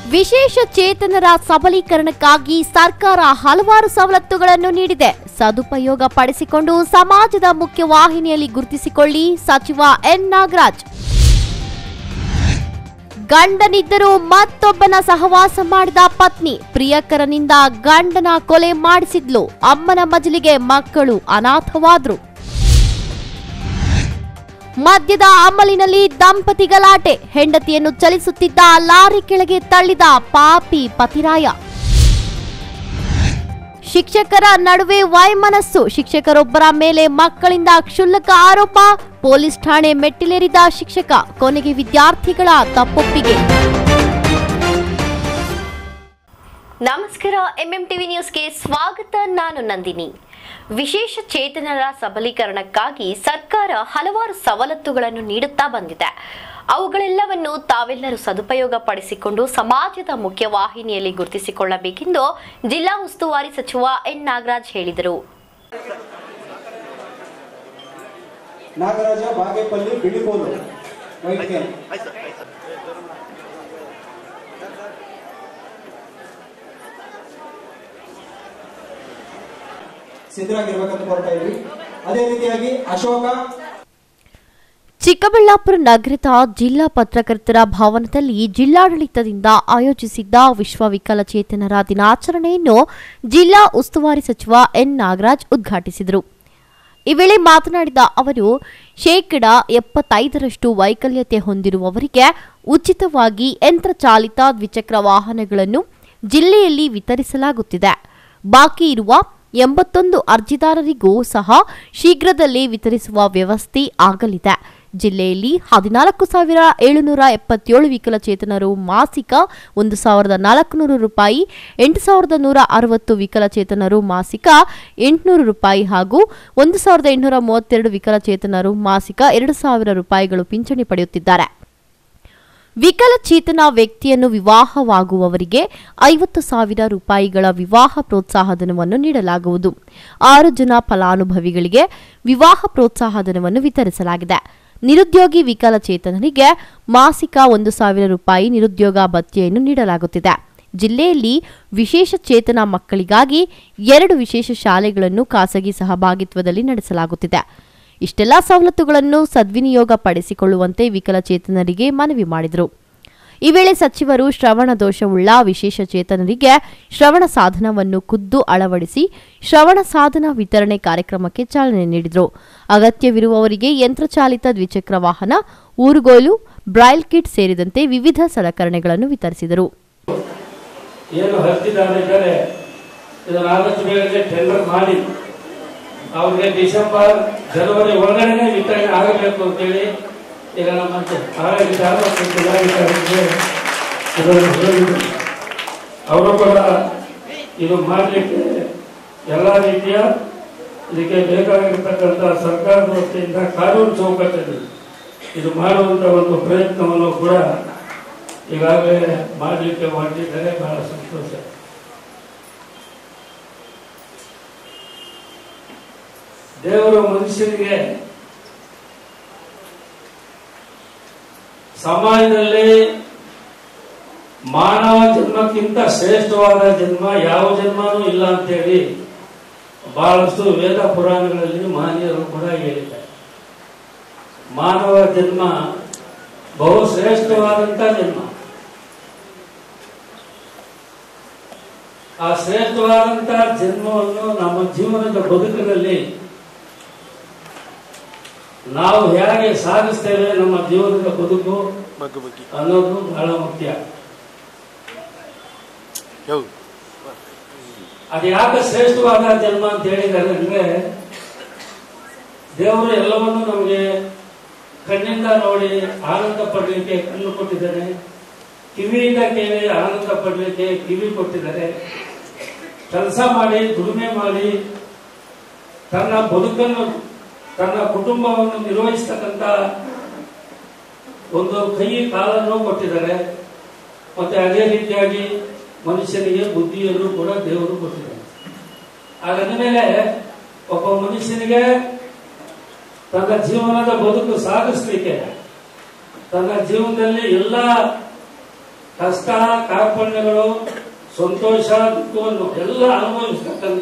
ವಿಶೇಷ ಚೇತನರ ಸಬಲೀಕರಣಕ್ಕಾಗಿ ಸರ್ಕಾರ ಹಲವಾರು ಸವಲತ್ತುಗಳನ್ನು ನೀಡಿದೆ ಸದುಪಯೋಗ ಪಡಿಸಿಕೊಂಡು ಸಮಾಜದ ಮುಖ್ಯವಾಹಿನಿಯಲ್ಲಿ ಗುರುತಿಸಿಕೊಳ್ಳಿ ಸಚಿವ ಎನ್ ನಾಗರಾಜ್ ಗಂಡನಿದ್ದರೂ ಮತ್ತೊಬ್ಬನ ಸಹವಾಸ ಮಾಡಿದ ಪತ್ನಿ ಪ್ರಿಯಕರನಿಂದ ಗಂಡನ ಕೊಲೆ ಮಾಡಿಸಿದ್ಲು ಅಮ್ಮನ ಮಜಲಿಗೆ ಮಕ್ಕಳು ಅನಾಥವಾದ್ರು ಮದ್ಯದ ಅಮಲಿನಲ್ಲಿ ದಂಪತಿ ಗಲಾಟೆ ಹೆಂಡತಿಯನ್ನು ಚಲಿಸುತ್ತಿದ್ದ ಲಾರಿ ಕೆಳಗೆ ತಳ್ಳಿದ ಪಾಪಿ ಪತಿರಾಯ ಶಿಕ್ಷಕರ ನಡುವೆ ವೈಮನಸ್ಸು ಶಿಕ್ಷಕರೊಬ್ಬರ ಮೇಲೆ ಮಕ್ಕಳಿಂದ ಕ್ಷುಲ್ಲಕ ಆರೋಪ ಪೊಲೀಸ್ ಠಾಣೆ ಮೆಟ್ಟಿಲೇರಿದ ಶಿಕ್ಷಕ ಕೊನೆಗೆ ವಿದ್ಯಾರ್ಥಿಗಳ ತಪ್ಪೊಪ್ಪಿಗೆ ನಮಸ್ಕಾರ ಎಂಎಂ ಟಿವಿ ನ್ಯೂಸ್ಗೆ ಸ್ವಾಗತ ನಾನು ನಂದಿನಿ ವಿಶೇಷ ಚೇತನರ ಸಬಲೀಕರಣಕ್ಕಾಗಿ ಸರ್ಕಾರ ಹಲವಾರು ಸವಲತ್ತುಗಳನ್ನು ನೀಡುತ್ತಾ ಬಂದಿದೆ ಅವುಗಳೆಲ್ಲವನ್ನು ತಾವೆಲ್ಲರೂ ಸದುಪಯೋಗ ಪಡಿಸಿಕೊಂಡು ಸಮಾಜದ ಮುಖ್ಯವಾಹಿನಿಯಲ್ಲಿ ಗುರುತಿಸಿಕೊಳ್ಳಬೇಕೆಂದು ಜಿಲ್ಲಾ ಉಸ್ತುವಾರಿ ಸಚಿವ ಎನ್ ನಾಗರಾಜ್ ಹೇಳಿದರು ನಾಗರಾಜ ಬಾಗೇಪಲ್ಲಿ ಬಿಳಿಕೋಲು ವೈಟ್ ಕ್ಯಾನ್ ಸಿದ್ಧರಾಗಿರ್ಬೇಕಂತ ಕೋರ್ತಾ ಇದ್ವಿ ಅದೇ ರೀತಿಯಾಗಿ ಅಶೋಕ ಚಿಕ್ಕಬಳ್ಳಾಪುರ ನಗರದ ಜಿಲ್ಲಾ ಪತ್ರಕರ್ತರ ಭವನದಲ್ಲಿ ಜಿಲ್ಲಾಡಳಿತದಿಂದ ಆಯೋಜಿಸಿದ್ದ ವಿಶ್ವ ವಿಕಲಚೇತನರ ದಿನಾಚರಣೆಯನ್ನು ಜಿಲ್ಲಾ ಉಸ್ತುವಾರಿ ಸಚಿವ ಎನ್ ನಾಗರಾಜ್ ಉದ್ಘಾಟಿಸಿದರು ಈ ವೇಳೆ ಮಾತನಾಡಿದ ಅವರು ಶೇಕಡ ಎಪ್ಪತ್ತೈದರಷ್ಟು ವೈಕಲ್ಯತೆ ಹೊಂದಿರುವವರಿಗೆ ಉಚಿತವಾಗಿ ಯಂತ್ರಚಾಲಿತ ದ್ವಿಚಕ್ರ ವಾಹನಗಳನ್ನು ಜಿಲ್ಲೆಯಲ್ಲಿ ವಿತರಿಸಲಾಗುತ್ತಿದೆ ಬಾಕಿ ಇರುವ ಎಂಬತ್ತೊಂದು ಅರ್ಜಿದಾರರಿಗೂ ಸಹ ಶೀಘ್ರದಲ್ಲೇ ವಿತರಿಸುವ ವ್ಯವಸ್ಥೆ ಆಗಲಿದೆ ಜಿಲ್ಲೆಯಲ್ಲಿ ಹದಿನಾಲ್ಕು ಸಾವಿರ ಏಳುನೂರ ಎಪ್ಪತ್ತೇಳು ವಿಕಲಚೇತನರು ಮಾಸಿಕ ಒಂದು ಸಾವಿರದ ನಾಲ್ಕುನೂರು ರೂಪಾಯಿ ಎಂಟು ಸಾವಿರದ ನೂರ ಅರವತ್ತು ವಿಕಲಚೇತನರು ಮಾಸಿಕ ಎಂಟುನೂರು ರೂಪಾಯಿ ಹಾಗೂ ಒಂದು ಸಾವಿರದ ಎಂಟುನೂರ ಮೂವತ್ತೆರಡು ವಿಕಲಚೇತನರು ಮಾಸಿಕ ಎರಡು ಸಾವಿರ ರೂಪಾಯಿಗಳು ಪಿಂಚಣಿ ಪಡೆಯುತ್ತಿದ್ದಾರೆ ವಿಕಲಚೇತನ ವ್ಯಕ್ತಿಯನ್ನು ವಿವಾಹವಾಗುವವರಿಗೆ ಐವತ್ತು ಸಾವಿರ ರೂಪಾಯಿಗಳ ವಿವಾಹ ಪ್ರೋತ್ಸಾಹಧನವನ್ನು ನೀಡಲಾಗುವುದು ಆರು ಜನ ಫಲಾನುಭವಿಗಳಿಗೆ ವಿವಾಹ ಪ್ರೋತ್ಸಾಹಧನವನ್ನು ವಿತರಿಸಲಾಗಿದೆ ನಿರುದ್ಯೋಗಿ ವಿಕಲಚೇತನರಿಗೆ ಮಾಸಿಕ ಒಂದು ಸಾವಿರ ರೂಪಾಯಿ ನಿರುದ್ಯೋಗ ಭತ್ಯೆಯನ್ನು ನೀಡಲಾಗುತ್ತಿದೆ ಜಿಲ್ಲೆಯಲ್ಲಿ ವಿಶೇಷ ಚೇತನ ಮಕ್ಕಳಿಗಾಗಿ ಎರಡು ವಿಶೇಷ ಶಾಲೆಗಳನ್ನು ಖಾಸಗಿ ಸಹಭಾಗಿತ್ವದಲ್ಲಿ ನಡೆಸಲಾಗುತ್ತಿದೆ ಇಷ್ಟೆಲ್ಲ ಸವಲತ್ತುಗಳನ್ನು ಸದ್ವಿನಿಯೋಗ ಪಡಿಸಿಕೊಳ್ಳುವಂತೆ ವಿಕಲಚೇತನರಿಗೆ ಮನವಿ ಮಾಡಿದರು ಈ ವೇಳೆ ಸಚಿವರು ಶ್ರವಣ ದೋಷವುಳ್ಳ ವಿಶೇಷ ಚೇತನರಿಗೆ ಶ್ರವಣ ಸಾಧನವನ್ನು ಖುದ್ದು ಅಳವಡಿಸಿ ಶ್ರವಣ ಸಾಧನ ವಿತರಣೆ ಕಾರ್ಯಕ್ರಮಕ್ಕೆ ಚಾಲನೆ ನೀಡಿದರು ಅಗತ್ಯವಿರುವವರಿಗೆ ಯಂತ್ರಚಾಲಿತ ದ್ವಿಚಕ್ರ ವಾಹನ ಊರುಗೋಲು ಬ್ರೈಲ್ ಕಿಟ್ ಸೇರಿದಂತೆ ವಿವಿಧ ಸಲಕರಣೆಗಳನ್ನು ವಿತರಿಸಿದರು ಏನು ಹತ್ತಿದ್ದಾರೆ ಇದನ್ನು ಆದಷ್ಟು ಬೇಗನೆ ಟೆಂಡರ್ ಮಾಡಿ ಅವ್ರಿಗೆ ಡಿಸೆಂಬರ್ ಜನವರಿ ಒಳಗಡೆನೆ ವಿತರಣೆ ಆಗಬೇಕು ಅಂತೇಳಿ ಈಗ ನಮ್ಮ ಆಡಳಿತ ಮತ್ತು ಜಿಲ್ಲಾಧಿಕಾರಿಗೆ ಇದನ್ನು ಹೇಳಿದ್ರು. ಅವರು ಕೂಡ ಇದು ಮಾಡಲಿಕ್ಕೆ ಎಲ್ಲ ರೀತಿಯ ಇದಕ್ಕೆ ಬೇಕಾಗಿರ್ತಕ್ಕಂಥ ಸರ್ಕಾರದ ವತಿಯಿಂದ ಕಾನೂನು ಚೌಕಟ್ಟಲ್ಲಿ ಇದು ಮಾಡುವಂತ ಒಂದು ಪ್ರಯತ್ನವನ್ನು ಕೂಡ ಈಗಾಗಲೇ ಮಾಡಲಿಕ್ಕೆ ಹೊರಟಿದ್ದಾರೆ ಬಹಳ ಸಂತೋಷ ದೇವರು ಮನುಷ್ಯನಿಗೆ ಸಮಾಜದಲ್ಲಿ ಮಾನವ ಜನ್ಮಕ್ಕಿಂತ ಶ್ರೇಷ್ಠವಾದ ಜನ್ಮ ಯಾವ ಜನ್ಮನೂ ಇಲ್ಲ ಅಂತೇಳಿ ಬಹಳಷ್ಟು ವೇದ ಪುರಾಣಗಳಲ್ಲಿ ಮಹನೀಯರು ಕೂಡ ಹೇಳಿದ್ದಾರೆ ಮಾನವ ಜನ್ಮ ಬಹು ಶ್ರೇಷ್ಠವಾದಂತ ಜನ್ಮ ಆ ಶ್ರೇಷ್ಠವಾದಂತ ಜನ್ಮವನ್ನು ನಮ್ಮ ಜೀವನದ ಬದುಕಿನಲ್ಲಿ ನಾವು ಹೇಗೆ ಸಾಗಿಸ್ತೇವೆ ನಮ್ಮ ಜೀವನದ ಬದುಕು ಅನ್ನೋದು ಬಹಳ ಮುಖ್ಯ ಅದು ಯಾಕೆ ಶ್ರೇಷ್ಠವಾದ ಜನ್ಮ ಅಂತ ಹೇಳಿದ್ದಾರೆ ಅಂದ್ರೆ ದೇವರು ಎಲ್ಲವನ್ನು ನಮಗೆ ಕಣ್ಣಿಂದ ನೋಡಿ ಆನಂದ ಪಡಲಿಕ್ಕೆ ಕಣ್ಣು ಕೊಟ್ಟಿದ್ದಾನೆ ಕಿವಿಯಿಂದ ಕೇಳಿ ಆನಂದ ಪಡಲಿಕ್ಕೆ ಕಿವಿ ಕೊಟ್ಟಿದ್ದಾರೆ ಕೆಲಸ ಮಾಡಿ ದುಡಿಮೆ ಮಾಡಿ ತನ್ನ ಬದುಕನ್ನು ತನ್ನ ಕುಟುಂಬವನ್ನು ನಿರ್ವಹಿಸ್ತಕ್ಕಂಥ ಒಂದು ಕೈ ಕಾಲನ್ನು ಕೊಟ್ಟಿದ್ದಾರೆ ಮತ್ತೆ ಅದೇ ರೀತಿಯಾಗಿ ಮನುಷ್ಯನಿಗೆ ಬುದ್ಧಿಯನ್ನು ಕೂಡ ದೇವರು ಕೊಟ್ಟಿದ್ದಾರೆ ಹಾಗಾದ ಮೇಲೆ ಒಬ್ಬ ಮನುಷ್ಯನಿಗೆ ತನ್ನ ಜೀವನದ ಬದುಕು ಸಾಗಿಸ್ಲಿಕ್ಕೆ ತನ್ನ ಜೀವನದಲ್ಲಿ ಎಲ್ಲ ಕಷ್ಟ ಕಾರ್ಪಣ್ಯಗಳು ಸಂತೋಷ ದುಃಖವನ್ನು ಎಲ್ಲ ಅನುಭವಿಸ್ತಕ್ಕಂಥ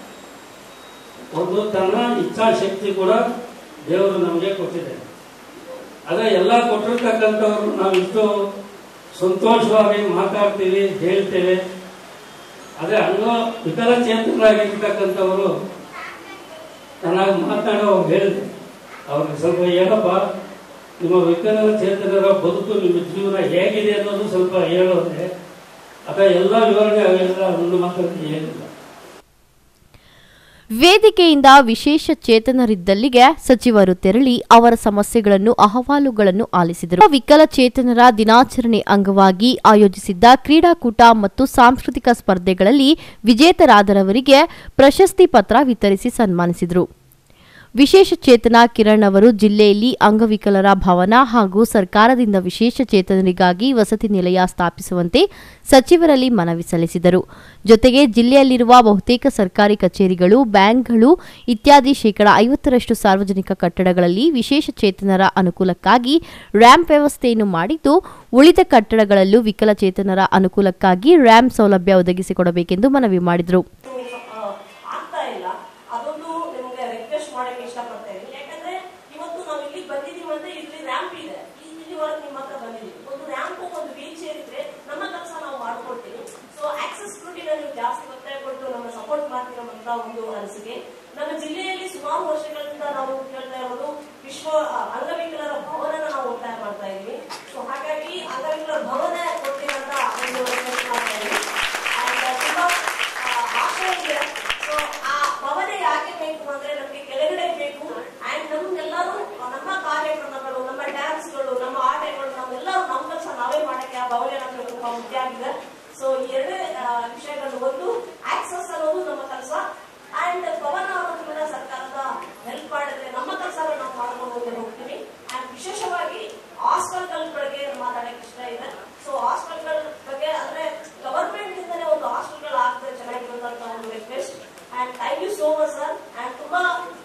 ಒಂದು ತನ್ನ ಇಚ್ಛಾಶಕ್ತಿ ಕೂಡ ದೇವರು ನಮಗೆ ಕೊಟ್ಟಿದೆ ಅದೇ ಎಲ್ಲ ಕೊಟ್ಟಿರ್ತಕ್ಕಂಥವ್ರು ನಾವು ಇಷ್ಟು ಸಂತೋಷವಾಗಿ ಮಾತಾಡ್ತೀವಿ ಹೇಳ್ತೇವೆ ಅದೇ ಅಂಗ ವಿಕಲಚೇತನರಾಗಿರ್ತಕ್ಕಂಥವರು ಚೆನ್ನಾಗಿ ಮಾತಾಡೋ ಹೇಳಿದೆ ಅವ್ರಿಗೆ ಸ್ವಲ್ಪ ಏನಪ್ಪ ನಿಮ್ಮ ವಿಕಲಚೇತನರ ಬದುಕು ನಿಮ್ಮ ಜೀವನ ಹೇಗಿದೆ ಅನ್ನೋದು ಸ್ವಲ್ಪ ಹೇಳೋದ್ರೆ ಅದ ಎಲ್ಲ ವಿವರಣೆ ಅವೆಲ್ಲ ಒಂದು ಮಾತಾಡಿ ಏನಿಲ್ಲ ವೇದಿಕೆಯಿಂದ ವಿಶೇಷ ಚೇತನರಿದ್ದಲ್ಲಿಗೆ ಸಚಿವರು ತೆರಳಿ ಅವರ ಸಮಸ್ಯೆಗಳನ್ನು ಅಹವಾಲುಗಳನ್ನು ಆಲಿಸಿದರು ವಿಕಲಚೇತನರ ದಿನಾಚರಣೆ ಅಂಗವಾಗಿ ಆಯೋಜಿಸಿದ್ದ ಕ್ರೀಡಾಕೂಟ ಮತ್ತು ಸಾಂಸ್ಕೃತಿಕ ಸ್ಪರ್ಧೆಗಳಲ್ಲಿ ವಿಜೇತರಾದರವರಿಗೆ ಪ್ರಶಸ್ತಿ ಪತ್ರ ವಿತರಿಸಿ ಸನ್ಮಾನಿಸಿದರು ವಿಶೇಷ ಚೇತನ ಕಿರಣ್ ಅವರು ಜಿಲ್ಲೆಯಲ್ಲಿ ಅಂಗವಿಕಲರ ಭವನ ಹಾಗೂ ಸರ್ಕಾರದಿಂದ ವಿಶೇಷ ಚೇತನರಿಗಾಗಿ ವಸತಿ ನಿಲಯ ಸ್ಥಾಪಿಸುವಂತೆ ಸಚಿವರಲ್ಲಿ ಮನವಿ ಸಲ್ಲಿಸಿದರು ಜೊತೆಗೆ ಜಿಲ್ಲೆಯಲ್ಲಿರುವ ಬಹುತೇಕ ಸರ್ಕಾರಿ ಕಚೇರಿಗಳು ಬ್ಯಾಂಕ್ಗಳು ಇತ್ಯಾದಿ ಶೇಕಡಾ ಐವತ್ತರಷ್ಟು ಸಾರ್ವಜನಿಕ ಕಟ್ಟಡಗಳಲ್ಲಿ ವಿಶೇಷ ಚೇತನರ ಅನುಕೂಲಕ್ಕಾಗಿ ರ್ಯಾಂಪ್ ವ್ಯವಸ್ಥೆಯನ್ನು ಮಾಡಿದ್ದು ಉಳಿದ ಕಟ್ಟಡಗಳಲ್ಲೂ ವಿಕಲಚೇತನರ ಅನುಕೂಲಕ್ಕಾಗಿ ರ್ಯಾಂಪ್ ಸೌಲಭ್ಯ ಒದಗಿಸಿಕೊಡಬೇಕೆಂದು ಮನವಿ ಮಾಡಿದರು ಆ, ಆಗ್ತಾ ಇಲ್ಲ ಅದೊಂದು ನಿಮ್ಗೆ ರಿಕ್ವೆಸ್ಟ್ ಮಾಡಕ್ಕೆ ಇಷ್ಟಪಡ್ತಾ ಇದ್ದೀನಿ ಯಾಕಂದ್ರೆ ಇವತ್ತು ನಾವು ಇಲ್ಲಿ ಬಂದಿದೀವಿ ಅಂದ್ರೆ ಇಲ್ಲಿ ರ್ಯಾಂಪ್ ಇದೆ ಈ- ಇಲ್ಲಿವರೆಗೆ ನಿಮ್ಮ ಹತ್ರ ಬಂದಿದ್ದೀವಿ ಒಂದು ರ್ಯಾಂಪ್ ಒಂದು ವೀಲ್ ಚೇರ್ ಇದ್ರೆ ನಮ್ಮ ಕೆಲಸ ನಾವು ಮಾಡ್ಕೊಡ್ತೀವಿ ಸೊ ಆಕ್ಸೆಸಿಬಿಲಿಟಿನ ನೀವು ಜಾಸ್ತಿ ಒತ್ತಾಯ ಕೊಟ್ಟು ನಮ್ಮ ಸಪೋರ್ಟ್ ಮಾಡ್ತೀರೋ ಅಂತ ಒಂದು ಅನಿಸಿಕೆ ನಮ್ಮ ಜಿಲ್ಲೆಯಲ್ಲಿ ಸುಮಾರು ವರ್ಷಗಳಿಂದ ನಾವು ಕೇಳ್ತಾ ಇರೋದು ವಿಶ್ವ ಆ, ಅಂಗವಿಕಲರ ಭವನನ ನಾವು ಒತ್ತಾಯ ಮಾಡ್ತಾ ಇದೀವಿ ಸೊ ಹಾಗಾಗಿ ಅಂಗವಿಕಲರ ಭವನ ಕೊಡ್ತೀವಿ ಅಂತ ಒಂದು request ಮಾಡ್ತಾ ಇದೀವಿ And, ತುಂಬಾ ಆ, ಆಶಯ ಇದೆ ಸೊ ಆ ಭವನ ಯಾಕೆ ಬೇಕು ಅಂದ್ರೆ ನಮ್ಗೆ ಕೆಳಗಡೆ ಬೇಕು ಅಂಡ್ ನಮ್ಗೆಲ್ಲರೂ ನಮ್ಮ ಕಾರ್ಯಕ್ರಮಗಳು ನಮ್ಮ ಡ್ಯಾನ್ಸ್ಗಳು ನಮ್ಮ ಆಟಗಳು ನಮ್ಮೆಲ್ಲರೂ ನಮ್ಮ ಕೆಲಸ ನಾವೇ ಮಾಡಕ್ಕೆ ಆ ಭವನ ನಮ್ಗೆ ತುಂಬಾ ಮುಖ್ಯ ಆಗಿದೆ ಸೊ ಈ ಎರಡೇ ಆ, ವಿಷಯಗಳು ಒಂದು ಆಕ್ಸೆಸ್ ಅನ್ನೋದು ನಮ್ಮ ಕೆಲಸ ಅಂಡ್ ಭವನ ಅನ್ನೋದು ಕೂಡ ಸರ್ಕಾರದ ಹೆಲ್ಪ್ ಮಾಡಿದ್ರೆ ನಮ್ಮ ಕೆಲಸ ನಾವು ಮಾಡ್ಕೊಂಡು ಹೋಗಿ ಹೋಗ್ತೀವಿ ಅಂಡ್ ವಿಶೇಷವಾಗಿ ಹಾಸ್ಟೆಲ್ಗಳ ಬಗ್ಗೆ ಮಾತಾಡಕ್ಕೆ ಇಷ್ಟ ಇದೆ ಸೊ ಹಾಸ್ಟೆಲ್ಗಳ ಬಗ್ಗೆ ಅಂದ್ರೆ ಗವರ್ಮೆಂಟ್ ಇಂದನೇ ಒಂದು ಹಾಸ್ಟೆಲ್ಗಳು ಆಗ್ತದೆ ಚೆನ್ನಾಗಿರುವಂತ ಒಂದು request and thank you so much sir and ತುಂಬಾ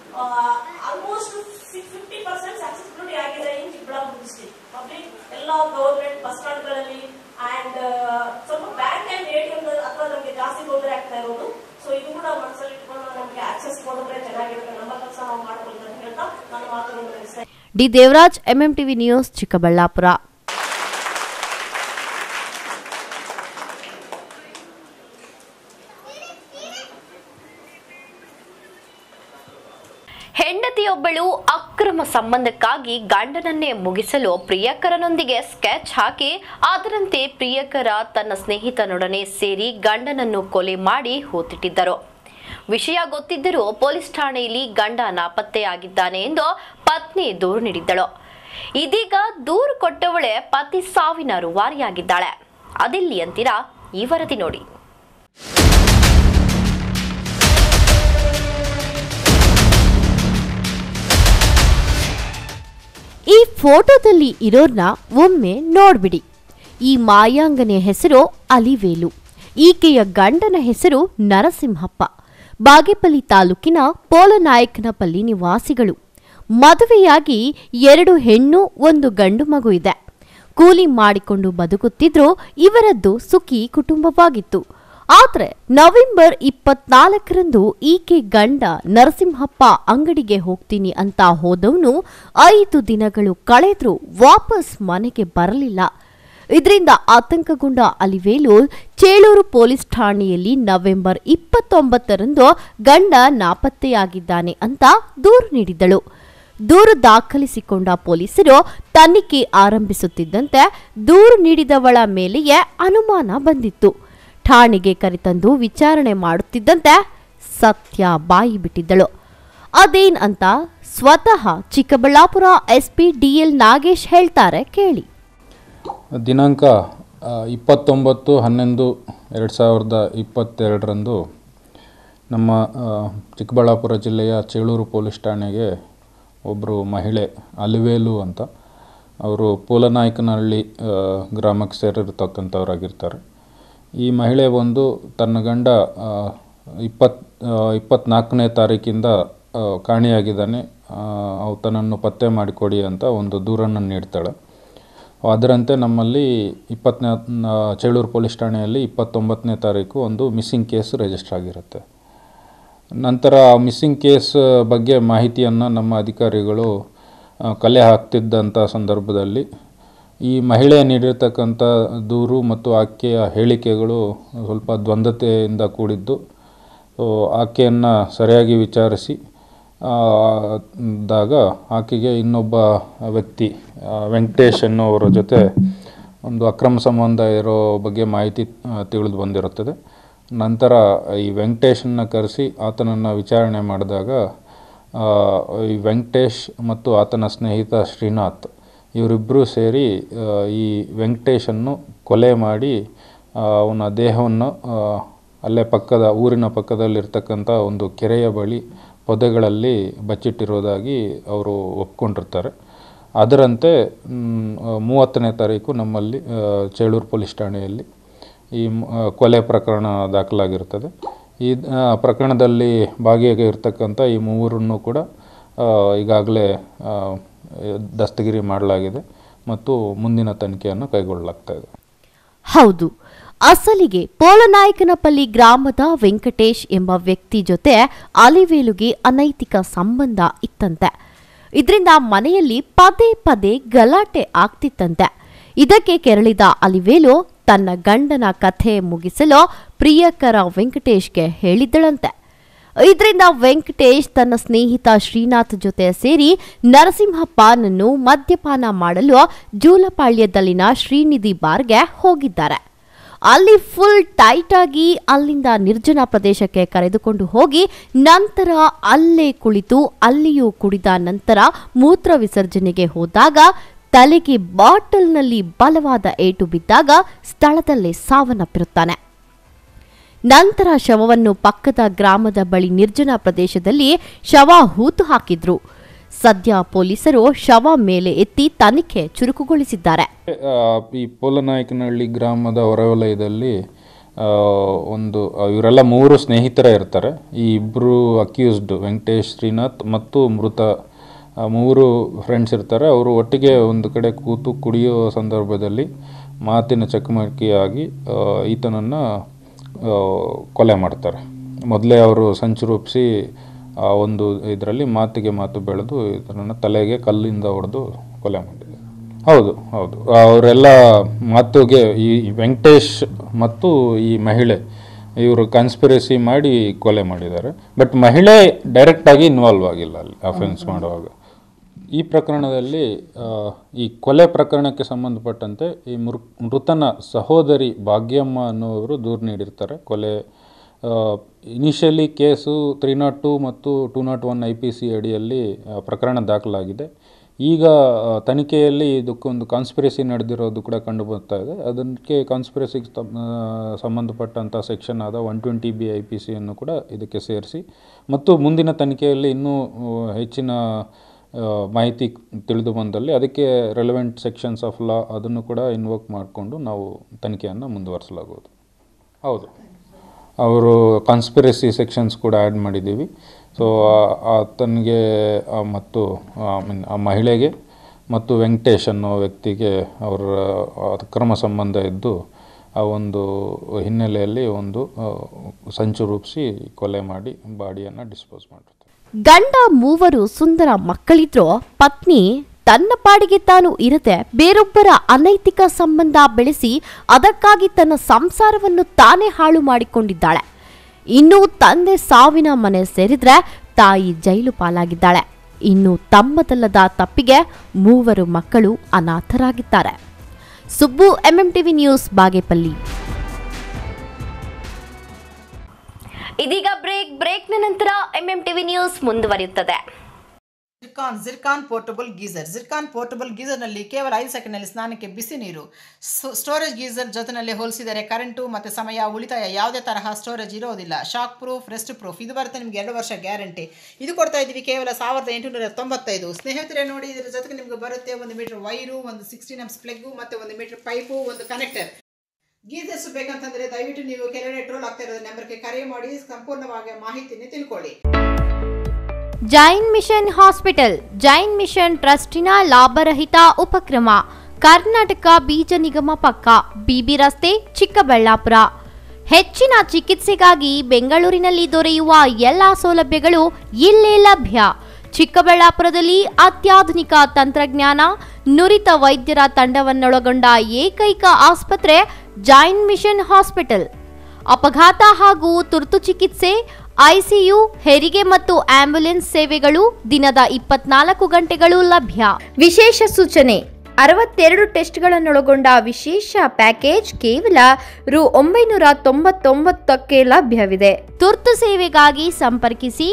ಆಲ್ಮೋಸ್ಟ್ ಫಿಫ್ಟಿ ಪರ್ಸೆಂಟ್ ಸಕ್ಸಸ್ಫುಲಿಟಿ ಆಗಿದೆ ಇನ್ ಚಿಕ್ಕಬಳ್ಳಾಪುರ ಡಿಸ್ಟಿಕ್ ಪಬ್ಲಿಕ್ ಎಲ್ಲ ಗವರ್ಮೆಂಟ್ ಬಸ್ ಸ್ಟ್ಯಾಂಡ್ಗಳಲ್ಲಿ ಅಂಡ್ ಸ್ವಲ್ಪ ಬ್ಯಾಂಕ್ ಅಂಡ್ ಎಟಿಎಂ ಅಥವಾ ನಮಗೆ ಜಾಸ್ತಿ ತೊಂದರೆ ಆಗ್ತಾ ಇರೋದು ಸೊ ಇದು ಕೂಡ ಮನಸ್ಸಲ್ಲಿ ಇಟ್ಕೊಂಡು ನಮಗೆ ಆಕ್ಸೆಸ್ ಕೊಡಿದ್ರೆ ಚೆನ್ನಾಗಿರುತ್ತೆ ನಮ್ಮ ಕೆಲಸ ನಾವು ಮಾಡ್ಕೊಳ್ತಾರೆ ಅಂತ ಹೇಳ್ತಾ ನಾನು ಮಾತನ್ನು ಮುಗಿಸ್ತಾ D Devaraj MMTV news Chikkaballapur ಹೆಂಡತಿಯೊಬ್ಬಳು ಅಕ್ರಮ ಸಂಬಂಧಕ್ಕಾಗಿ ಗಂಡನನ್ನೇ ಮುಗಿಸಲು ಪ್ರಿಯಕರನೊಂದಿಗೆ ಸ್ಕೆಚ್ ಹಾಕಿ ಅದರಂತೆ ಪ್ರಿಯಕರ ತನ್ನ ಸ್ನೇಹಿತನೊಡನೆ ಸೇರಿ ಗಂಡನನ್ನು ಕೊಲೆ ಮಾಡಿ ಹೂತಿಟ್ಟಿದ್ದರು ವಿಷಯ ಗೊತ್ತಿದ್ದರೂ ಪೊಲೀಸ್ ಠಾಣೆಯಲ್ಲಿ ಗಂಡ ನಾಪತ್ತೆಯಾಗಿದ್ದಾನೆ ಎಂದು ಪತ್ನಿ ದೂರು ನೀಡಿದ್ದಳು ಇದೀಗ ದೂರು ಕೊಟ್ಟವಳೆ ಪತಿ ಸಾವಿನ ರೂವಾರಿಯಾಗಿದ್ದಾಳೆ ಅದೆಲ್ಲಿ ಅಂತೀರಾ ಈ ವರದಿ ನೋಡಿ ಈ ಫೋಟೋದಲ್ಲಿ ಇರೋರ್ನ ಒಮ್ಮೆ ನೋಡ್ಬಿಡಿ ಈ ಮಾಯಾಂಗನೆಯ ಹೆಸರು ಅಲಿವೇಲು ಈಕೆಯ ಗಂಡನ ಹೆಸರು ನರಸಿಂಹಪ್ಪ ಬಾಗೇಪಲ್ಲಿ ತಾಲೂಕಿನ ಪೋಲನಾಯಕನಪಲ್ಲಿ ನಿವಾಸಿಗಳು ಮದುವೆಯಾಗಿ ಎರಡು ಹೆಣ್ಣು ಒಂದು ಗಂಡು ಮಗು ಇದೆ ಕೂಲಿ ಮಾಡಿಕೊಂಡು ಬದುಕುತ್ತಿದ್ರು ಇವರದ್ದು ಸುಖಿ ಕುಟುಂಬವಾಗಿತ್ತು ಆದ್ರೆ ನವೆಂಬರ್ ಇಪ್ಪತ್ನಾಲ್ಕರಂದು ಈಕೆ ಗಂಡ ನರಸಿಂಹಪ್ಪ ಅಂಗಡಿಗೆ ಹೋಗ್ತೀನಿ ಅಂತ ಹೋದವನು ಐದು ದಿನಗಳು ಕಳೆದ್ರೂ ವಾಪಸ್ ಮನೆಗೆ ಬರಲಿಲ್ಲ ಇದರಿಂದ ಆತಂಕಗೊಂಡ ಅಲಿವೇಲು ಚೇಳೂರು ಪೊಲೀಸ್ ಠಾಣೆಯಲ್ಲಿ ನವೆಂಬರ್ ಇಪ್ಪತ್ತೊಂಬತ್ತರಂದು ಗಂಡ ನಾಪತ್ತೆಯಾಗಿದ್ದಾನೆ ಅಂತ ದೂರು ನೀಡಿದ್ದಳು ದೂರು ದಾಖಲಿಸಿಕೊಂಡ ಪೊಲೀಸರು ತನಿಖೆ ಆರಂಭಿಸುತ್ತಿದ್ದಂತೆ ದೂರು ನೀಡಿದವಳ ಮೇಲೆಯೇ ಅನುಮಾನ ಬಂದಿತ್ತು ಠಾಣೆಗೆ ಕರೆತಂದು ವಿಚಾರಣೆ ಮಾಡುತ್ತಿದ್ದಂತೆ ಸತ್ಯ ಬಾಯಿ ಬಿಟ್ಟಿದ್ದಳು ಅದೇನ್ ಅಂತ ಸ್ವತಃ ಚಿಕ್ಕಬಳ್ಳಾಪುರ ಎಸ್ಪಿ ಡಿಎಲ್ ನಾಗೇಶ್ ಹೇಳ್ತಾರೆ ಕೇಳಿ ದಿನಾಂಕ ಆ, ಇಪ್ಪತ್ತೊಂಬತ್ತು ಹನ್ನೊಂದು ಎರಡು ಸಾವಿರದ ಇಪ್ಪತ್ತೆರಡರಂದು ನಮ್ಮ ಆ, ಚಿಕ್ಕಬಳ್ಳಾಪುರ ಜಿಲ್ಲೆಯ ಚೇಳೂರು ಪೊಲೀಸ್ ಠಾಣೆಗೆ ಒಬ್ಬರು ಮಹಿಳೆ ಅಲಿವೇಲು ಅಂತ ಅವರು ಪೂಲನಾಯಕನಹಳ್ಳಿ ಆ, ಗ್ರಾಮಕ್ಕೆ ಸೇರಿರ್ತಕ್ಕಂಥವ್ರಾಗಿರ್ತಾರೆ ಈ ಮಹಿಳೆ ಒಂದು ತನ್ನ ಗಂಡ ಆ, ಇಪ್ಪತ್ ಆ, ಇಪ್ಪತ್ನಾಲ್ಕನೇ ತಾರೀಕಿಂದ ಆ, ಕಾಣೆಯಾಗಿದ್ದಾನೆ ಆತನನ್ನು ಪತ್ತೆ ಮಾಡಿಕೊಡಿ ಅಂತ ಒಂದು ದೂರನ್ನು ನೀಡ್ತಾಳೆ ಅದರಂತೆ ನಮ್ಮಲ್ಲಿ ಇಪ್ಪತ್ತನೇ ಚೇಳೂರು ಪೊಲೀಸ್ ಠಾಣೆಯಲ್ಲಿ ಇಪ್ಪತ್ತೊಂಬತ್ತನೇ ತಾರೀಕು ಒಂದು ಮಿಸ್ಸಿಂಗ್ ಕೇಸ್ ರಿಜಿಸ್ಟರ್ ಆಗಿರುತ್ತೆ ನಂತರ ಮಿಸ್ಸಿಂಗ್ ಕೇಸ್ ಬಗ್ಗೆ ಮಾಹಿತಿಯನ್ನು ನಮ್ಮ ಅಧಿಕಾರಿಗಳು ಆ, ಕಲೆ ಹಾಕ್ತಿದ್ದಂಥ ಸಂದರ್ಭದಲ್ಲಿ ಈ ಮಹಿಳೆ ನೀಡಿರ್ತಕ್ಕಂಥ ದೂರು ಮತ್ತು ಆಕೆಯ ಹೇಳಿಕೆಗಳು ಸ್ವಲ್ಪ ದ್ವಂದ್ವತೆಯಿಂದ ಕೂಡಿದ್ದು ಸೊ ಆಕೆಯನ್ನು ಸರಿಯಾಗಿ ವಿಚಾರಿಸಿ ಆ, ದಾಗ ಆಕೆಗೆ ಇನ್ನೊಬ್ಬ ವ್ಯಕ್ತಿ ಆ, ವೆಂಕಟೇಶ್ ಎನ್ನುವರ ಜೊತೆ ಒಂದು ಅಕ್ರಮ ಸಂಬಂಧ ಇರೋ ಬಗ್ಗೆ ಮಾಹಿತಿ ಆ, ತಿಳಿದು ಬಂದಿರುತ್ತದೆ ನಂತರ ಈ ವೆಂಕಟೇಶನ್ನ ಕರೆಸಿ ಆತನನ್ನು ವಿಚಾರಣೆ ಮಾಡಿದಾಗ ಆ, ಈ ವೆಂಕಟೇಶ್ ಮತ್ತು ಆತನ ಸ್ನೇಹಿತ ಶ್ರೀನಾಥ್ ಇವರಿಬ್ಬರು ಸೇರಿ ಆ, ಈ ವೆಂಕಟೇಶನ್ನು ಕೊಲೆ ಮಾಡಿ ಆ, ಅವನ ದೇಹವನ್ನು ಆ, ಅಲ್ಲೇ ಪಕ್ಕದ ಊರಿನ ಪಕ್ಕದಲ್ಲಿರ್ತಕ್ಕಂಥ ಒಂದು ಕೆರೆಯ ಬಳಿ ಪೊದೆಗಳಲ್ಲಿ ಬಚ್ಚಿಟ್ಟಿರೋದಾಗಿ ಅವರು ಒಪ್ಕೊಂಡಿರ್ತಾರೆ ಅದರಂತೆ ಮ್, ಆ, ಮೂವತ್ತನೇ ತಾರೀಕು ನಮ್ಮಲ್ಲಿ ಆ, ಚೇಳೂರು ಪೊಲೀಸ್ ಠಾಣೆಯಲ್ಲಿ ಈ ಮ್- ಆ, ಕೊಲೆ ಪ್ರಕರಣ ದಾಖಲಾಗಿರ್ತದೆ ಈ ಆ, ಪ್ರಕರಣದಲ್ಲಿ ಭಾಗಿಯಾಗಿರ್ತಕ್ಕಂಥ ಈ ಮೂವರನ್ನು ಕೂಡ ಆ, ಈಗಾಗಲೇ ಆ, ದಸ್ತಗಿರಿ ಮಾಡಲಾಗಿದೆ ಮತ್ತು ಮುಂದಿನ ತನಿಖೆಯನ್ನು ಕೈಗೊಳ್ಳಲಾಗ್ತಾ ಇದೆ ಹೌದು ಅಸಲಿಗೆ ಪೋಲನಾಯಕನಪಲ್ಲಿ ಗ್ರಾಮದ ವೆಂಕಟೇಶ್ ಎಂಬ ವ್ಯಕ್ತಿ ಜೊತೆ ಅಲಿವೇಲುಗೆ ಅನೈತಿಕ ಸಂಬಂಧ ಇತ್ತಂತೆ ಇದರಿಂದ ಮನೆಯಲ್ಲಿ ಪದೇ ಪದೇ ಗಲಾಟೆ ಆಗ್ತಿತ್ತಂತೆ ಇದಕ್ಕೆ ಕೆರಳಿದ ಅಲಿವೇಲು ತನ್ನ ಗಂಡನ ಕಥೆ ಮುಗಿಸಲು ಪ್ರಿಯಕರ ವೆಂಕಟೇಶ್ಗೆ ಹೇಳಿದ್ದಳಂತೆ ಇದರಿಂದ ವೆಂಕಟೇಶ್ ತನ್ನ ಸ್ನೇಹಿತ ಶ್ರೀನಾಥ್ ಜೊತೆ ಸೇರಿ ನರಸಿಂಹಪ್ಪನನ್ನು ಮದ್ಯಪಾನ ಮಾಡಲು ಜೂಲಪಾಳ್ಯದಲ್ಲಿನ ಶ್ರೀನಿಧಿ ಬಾರ್ಗೆ ಹೋಗಿದ್ದಾರೆ ಅಲ್ಲಿ ಫುಲ್ ಟೈಟ್ ಆಗಿ ಅಲ್ಲಿಂದ ನಿರ್ಜನ ಪ್ರದೇಶಕ್ಕೆ ಕರೆದುಕೊಂಡು ಹೋಗಿ ನಂತರ ಅಲ್ಲೇ ಕುಳಿತು ಅಲ್ಲಿಯೂ ಕುಡಿದ ನಂತರ ಮೂತ್ರ ವಿಸರ್ಜನೆಗೆ ಹೋದಾಗ ತಲೆಗೆ ಬಾಟಲ್ನಲ್ಲಿ ಬಲವಾದ ಏಟು ಬಿದ್ದಾಗ ಸ್ಥಳದಲ್ಲೇ ಸಾವನ್ನಪ್ಪಿರುತ್ತಾನೆ ನಂತರ ಶವವನ್ನು ಪಕ್ಕದ ಗ್ರಾಮದ ಬಳಿ ನಿರ್ಜನ ಪ್ರದೇಶದಲ್ಲಿ ಶವ ಹೂತು ಹಾಕಿದ್ರು ಸದ್ಯ ಪೊಲೀಸರು ಶವ ಮೇಲೆ ಎತ್ತಿ ತನಿಖೆ ಚುರುಕುಗೊಳಿಸಿದ್ದಾರೆ ಆ, ಈ ಪೋಲನಾಯಕನಹಳ್ಳಿ ಗ್ರಾಮದ ಹೊರವಲಯದಲ್ಲಿ ಆ, ಒಂದು ಆ, ಇವರೆಲ್ಲ ಮೂವರು ಸ್ನೇಹಿತರ ಇರ್ತಾರೆ ಈ ಇಬ್ಬರು ಅಕ್ಯೂಸ್ಡ್ ವೆಂಕಟೇಶ್ ಶ್ರೀನಾಥ್ ಮತ್ತು ಮೃತ ಆ, ಮೂವರು ಫ್ರೆಂಡ್ಸ್ ಇರ್ತಾರೆ ಅವರು ಒಟ್ಟಿಗೆ ಒಂದು ಕಡೆ ಕೂತು ಕುಡಿಯೋ ಸಂದರ್ಭದಲ್ಲಿ ಮಾತಿನ ಚಕಮಕಿಯಾಗಿ ಆ, ಈತನನ್ನು ಆ, ಕೊಲೆ ಮಾಡ್ತಾರೆ ಮೊದಲೇ ಅವರು ಸಂಚು ರೂಪಿಸಿ ಆ ಒಂದು ಇದರಲ್ಲಿ ಮಾತಿಗೆ ಮಾತು ಬೆಳೆದು ಇದನ್ನು ತಲೆಗೆ ಕಲ್ಲಿಂದ ಹೊಡೆದು ಕೊಲೆ ಮಾಡಿದ್ದಾರೆ ಹೌದು ಹೌದು ಅವರೆಲ್ಲ ಮಾತುಗೆ ಈ ವೆಂಕಟೇಶ್ ಮತ್ತು ಈ ಮಹಿಳೆ ಇವರು ಕನ್ಸ್ಪಿರಸಿ ಮಾಡಿ ಕೊಲೆ ಮಾಡಿದ್ದಾರೆ ಬಟ್ ಮಹಿಳೆ ಡೈರೆಕ್ಟಾಗಿ ಇನ್ವಾಲ್ವ್ ಆಗಿಲ್ಲ ಅಲ್ಲಿ ಅಫೆನ್ಸ್ ಮಾಡುವಾಗ ಈ ಪ್ರಕರಣದಲ್ಲಿ ಆ, ಈ ಕೊಲೆ ಪ್ರಕರಣಕ್ಕೆ ಸಂಬಂಧಪಟ್ಟಂತೆ ಈ ಮೃ ಮೃತನ ಸಹೋದರಿ ಭಾಗ್ಯಮ್ಮ ಅನ್ನುವರು ದೂರು ನೀಡಿರ್ತಾರೆ ಕೊಲೆ initially case three not two ಮತ್ತು two not one I P C ಅಡಿಯಲ್ಲಿ ಆ, ಪ್ರಕರಣ ದಾಖಲಾಗಿದೆ ಈಗ ಆ, ತನಿಖೆಯಲ್ಲಿ ಇದಕ್ಕೊಂದು ಕಾನ್ಸ್ಪಿರಸಿ ನಡೆದಿರೋದು ಕೂಡ ಕಂಡು ಬರ್ತಾ ಇದೆ ಅದಕ್ಕೆ ಕಾನ್ಸ್ಪಿರಸಿಗೆ ಸಂಬಂಧಪಟ್ಟಂಥ ಸೆಕ್ಷನ್ ಆದ one twenty B I P ಸಿಯನ್ನು ಕೂಡ ಇದಕ್ಕೆ ಸೇರಿಸಿ ಮತ್ತು ಮುಂದಿನ ತನಿಖೆಯಲ್ಲಿ ಇನ್ನೂ ಆ, ಹೆಚ್ಚಿನ ಆ, ಮಾಹಿತಿ ತಿಳಿದು ಬಂದಲ್ಲಿ ಅದಕ್ಕೆ ರೆಲೆವೆಂಟ್ ಸೆಕ್ಷನ್ಸ್ ಆಫ್ ಲಾ ಅದನ್ನು ಕೂಡ ಇನ್ವೋಕ್ ಮಾಡಿಕೊಂಡು ನಾವು ತನಿಖೆಯನ್ನು ಮುಂದುವರಿಸಲಾಗುವುದು ಹೌದು ಅವರು ಕಾನ್ಸ್ಪಿರಸಿ ಸೆಕ್ಷನ್ಸ್ ಕೂಡ ಆ್ಯಡ್ ಮಾಡಿದ್ದೀವಿ ಸೊ ಆತನಿಗೆ ಆ, ಮತ್ತು ಐ ಮೀನ್ ಆ ಮಹಿಳೆಗೆ ಮತ್ತು ವೆಂಕಟೇಶ್ ಅನ್ನೋ ವ್ಯಕ್ತಿಗೆ ಅವರ ಅಕ್ರಮ ಸಂಬಂಧ ಇದ್ದು ಆ ಒಂದು ಹಿನ್ನೆಲೆಯಲ್ಲಿ ಒಂದು ಆ, ಸಂಚು ರೂಪಿಸಿ ಕೊಲೆ ಮಾಡಿ ಬಾಡಿಯನ್ನು ಡಿಸ್ಪೋಸ್ ಮಾಡಿರ್ತಾರೆ ಗಂಡ ಮೂವರು ಸುಂದರ ಮಕ್ಕಳಿದ್ರೂ ಪತ್ನಿ ತನ್ನ ಪಾಡಿಗೆ ತಾನು ಇರದೆ ಬೇರೊಬ್ಬರ ಅನೈತಿಕ ಸಂಬಂಧ ಬೆಳೆಸಿ ಅದಕ್ಕಾಗಿ ತನ್ನ ಸಂಸಾರವನ್ನು ತಾನೇ ಹಾಳು ಮಾಡಿಕೊಂಡಿದ್ದಾಳೆ ಇನ್ನು ತಂದೆ ಸಾವಿನ ಮನೆ ಸೇರಿದ್ರೆ ತಾಯಿ ಜೈಲು ಪಾಲಾಗಿದ್ದಾಳೆ ಇನ್ನು ತಮ್ಮದಲ್ಲದ ತಪ್ಪಿಗೆ ಮೂವರು ಮಕ್ಕಳು ಅನಾಥರಾಗಿದ್ದಾರೆ ಸುಬ್ಬು ಎಂಎಂಟಿವಿ ನ್ಯೂಸ್ ಬಾಗೇಪಲ್ಲಿ ಇದೀಗ ಬ್ರೇಕ್ ಬ್ರೇಕ್ನ ನಂತರ ಎಂಎಂಟಿವಿ ನ್ಯೂಸ್ ಮುಂದುವರಿಯುತ್ತದೆ Zircon Zircon portable geyser Zircon portable ಗೀಸರ್ನಲ್ಲಿ ಕೇವಲ ಐದು ಸೆಕೆಂಡ್ನಲ್ಲಿ ಸ್ನಾನಕ್ಕೆ ಬಿಸಿ ನೀರು ಸ್ಟೋ- ಸ್ಟೋರೇಜ್ ಗೀಸರ್ ಜೊತೆನಲ್ಲಿ ಹೋಲಿಸಿದರೆ ಕರೆಂಟು ಮತ್ತು ಸಮಯ ಉಳಿತಾಯ ಯಾವುದೇ ತರಹ ಸ್ಟೋರೇಜ್ ಇರೋದಿಲ್ಲ ಶಾಕ್ ಪ್ರೂಫ್ ರೆಸ್ಟ್ ಪ್ರೂಫ್ ಇದು ಬರುತ್ತೆ ನಿಮ್ಗೆ ಎರಡು ವರ್ಷ ಗ್ಯಾರಂಟಿ ಇದು ಕೊಡ್ತಾ ಇದ್ದೀವಿ ಕೇವಲ ಸಾವಿರದ ಎಂಟುನೂರ ತೊಂಬತ್ತೈದು ಸ್ನೇಹಿತರೆ ನೋಡಿ ಇದರ ಜೊತೆಗೆ ನಿಮ್ಗೆ ಬರುತ್ತೆ ಒಂದು ಮೀಟರ್ ವೈರು ಒಂದು ಸಿಕ್ಸ್ಟೀನ್ ಎಮ್ಸ್ ಪ್ಲಗ್ಗು ಮತ್ತು ಒಂದು ಮೀಟರ್ ಪೈಪು ಒಂದು ಕನೆಕ್ಟರ್ ಗೀಸರ್ಸ್ ಬೇಕಂತಂದ್ರೆ ದಯವಿಟ್ಟು ನೀವು ಕೆಳಗಡೆ ಟ್ರೋಲ್ ಆಗ್ತಾ ಇರೋದು ನಂಬರ್ಗೆ ಕರೆ ಮಾಡಿ ಸಂಪೂರ್ಣವಾಗಿ ಮಾಹಿತಿಯನ್ನು ತಿಳ್ಕೊಳ್ಳಿ Jain mission hospital Jain mission ಟ್ರಸ್ಟಿನ ಲಾಭರಹಿತ ಉಪಕ್ರಮ ಕರ್ನಾಟಕ ಬೀಜ ನಿಗಮ ಪಕ್ಕ ಬಿಬಿ ರಸ್ತೆ ಚಿಕ್ಕಬಳ್ಳಾಪುರ ಹೆಚ್ಚಿನ ಚಿಕಿತ್ಸೆಗಾಗಿ ಬೆಂಗಳೂರಿನಲ್ಲಿ ದೊರೆಯುವ ಎಲ್ಲ ಸೌಲಭ್ಯಗಳು ಇಲ್ಲೇ ಲಭ್ಯ ಚಿಕ್ಕಬಳ್ಳಾಪುರದಲ್ಲಿ ಅತ್ಯಾಧುನಿಕ ತಂತ್ರಜ್ಞಾನ ನುರಿತ ವೈದ್ಯರ ತಂಡವನ್ನೊಳಗೊಂಡ ಏಕೈಕ ಆಸ್ಪತ್ರೆ ಜೈನ್ ಮಿಷನ್ ಹಾಸ್ಪಿಟಲ್ ಅಪಘಾತ ಹಾಗೂ ತುರ್ತು ಚಿಕಿತ್ಸೆ ಐಸಿಯು ಹೆರಿಗೆ ಮತ್ತು ಆಂಬ್ಯುಲೆನ್ಸ್ ಸೇವೆಗಳು ದಿನದ ಇಪ್ಪತ್ನಾಲ್ಕು ಗಂಟೆಗಳು ಲಭ್ಯ ವಿಶೇಷ ಸೂಚನೆ ಅರವತ್ತೆರಡು ಟೆಸ್ಟ್ಗಳನ್ನೊಳಗೊಂಡ ವಿಶೇಷ ಪ್ಯಾಕೇಜ್ ಕೇವಲ ರು ಒಂಬೈನೂರ ತೊಂಬತ್ತೊಂಬತ್ತಕ್ಕೆ ಲಭ್ಯವಿದೆ ತುರ್ತು ಸೇವೆಗಾಗಿ ಸಂಪರ್ಕಿಸಿ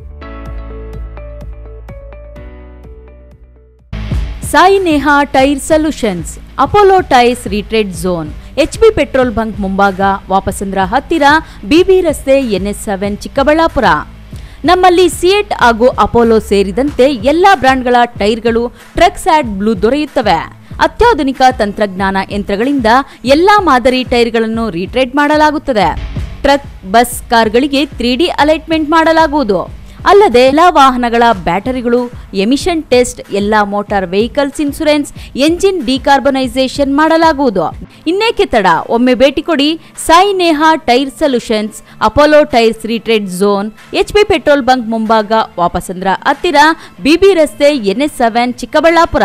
Sai Neha tyre solutions Apollo tyres retread zone HB petrol bunk ಮುಂಭಾಗ ವಾಪಸಂದ್ರ ಹತ್ತಿರ ಬಿಬಿ ರಸ್ತೆ ಎನ್ಎಸ್ ಸೆವೆನ್ ಚಿಕ್ಕಬಳ್ಳಾಪುರ ನಮ್ಮಲ್ಲಿ ಸಿಯೆಟ್ ಹಾಗೂ ಅಪೋಲೋ ಸೇರಿದಂತೆ ಎಲ್ಲ ಬ್ರ್ಯಾಂಡ್ಗಳ ಟೈರ್ಗಳು ಟ್ರಕ್ ಸ್ಯಾಡ್ ಬ್ಲೂ ದೊರೆಯುತ್ತವೆ ಅತ್ಯಾಧುನಿಕ ತಂತ್ರಜ್ಞಾನ ಯಂತ್ರಗಳಿಂದ ಎಲ್ಲಾ ಮಾದರಿ ಟೈರ್ಗಳನ್ನು ರೀಟ್ರೇಡ್ ಮಾಡಲಾಗುತ್ತದೆ ಟ್ರಕ್ ಬಸ್ ಕಾರ್ಗಳಿಗೆ ತ್ರೀ ಡಿ ಅಲೈಟ್ಮೆಂಟ್ ಮಾಡಲಾಗುವುದು ಅಲ್ಲದೆ ಎಲ್ಲ ವಾಹನಗಳ ಬ್ಯಾಟರಿಗಳು ಎಮಿಷನ್ ಟೆಸ್ಟ್ ಎಲ್ಲ motor vehicles insurance engine decarbonisation ಮಾಡಲಾಗುವುದು ಇನ್ನೇಕೆ ತಡ ಒಮ್ಮೆ ಭೇಟಿ ಕೊಡಿ Sai Neha tyre solutions Apollo tyres retread zone H P petrol bunk ಮುಂಭಾಗ ವಾಪಸಂದ್ರ ಹತ್ತಿರ ಬಿಬಿ ರಸ್ತೆ ಎನ್ಎಸ್ ಸೆವೆನ್ ಚಿಕ್ಕಬಳ್ಳಾಪುರ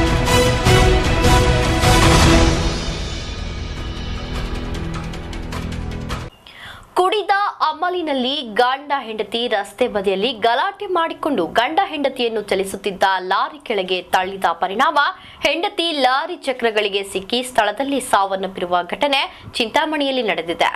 ಕುಡಿದ ಅಮಲಿನಲ್ಲಿ ಗಂಡ ಹೆಂಡತಿ ರಸ್ತೆ ಬದಿಯಲ್ಲಿ ಗಲಾಟೆ ಮಾಡಿಕೊಂಡು ಗಂಡ ಹೆಂಡತಿಯನ್ನು ಚಲಿಸುತ್ತಿದ್ದ ಲಾರಿ ಕೆಳಗೆ ತಳ್ಳಿದ ಪರಿಣಾಮ ಹೆಂಡತಿ ಲಾರಿ ಚಕ್ರಗಳಿಗೆ ಸಿಕ್ಕಿ ಸ್ಥಳದಲ್ಲಿ ಸಾವನ್ನಪ್ಪಿರುವ ಘಟನೆ ಚಿಂತಾಮಣಿಯಲ್ಲಿ ನಡೆದಿದೆ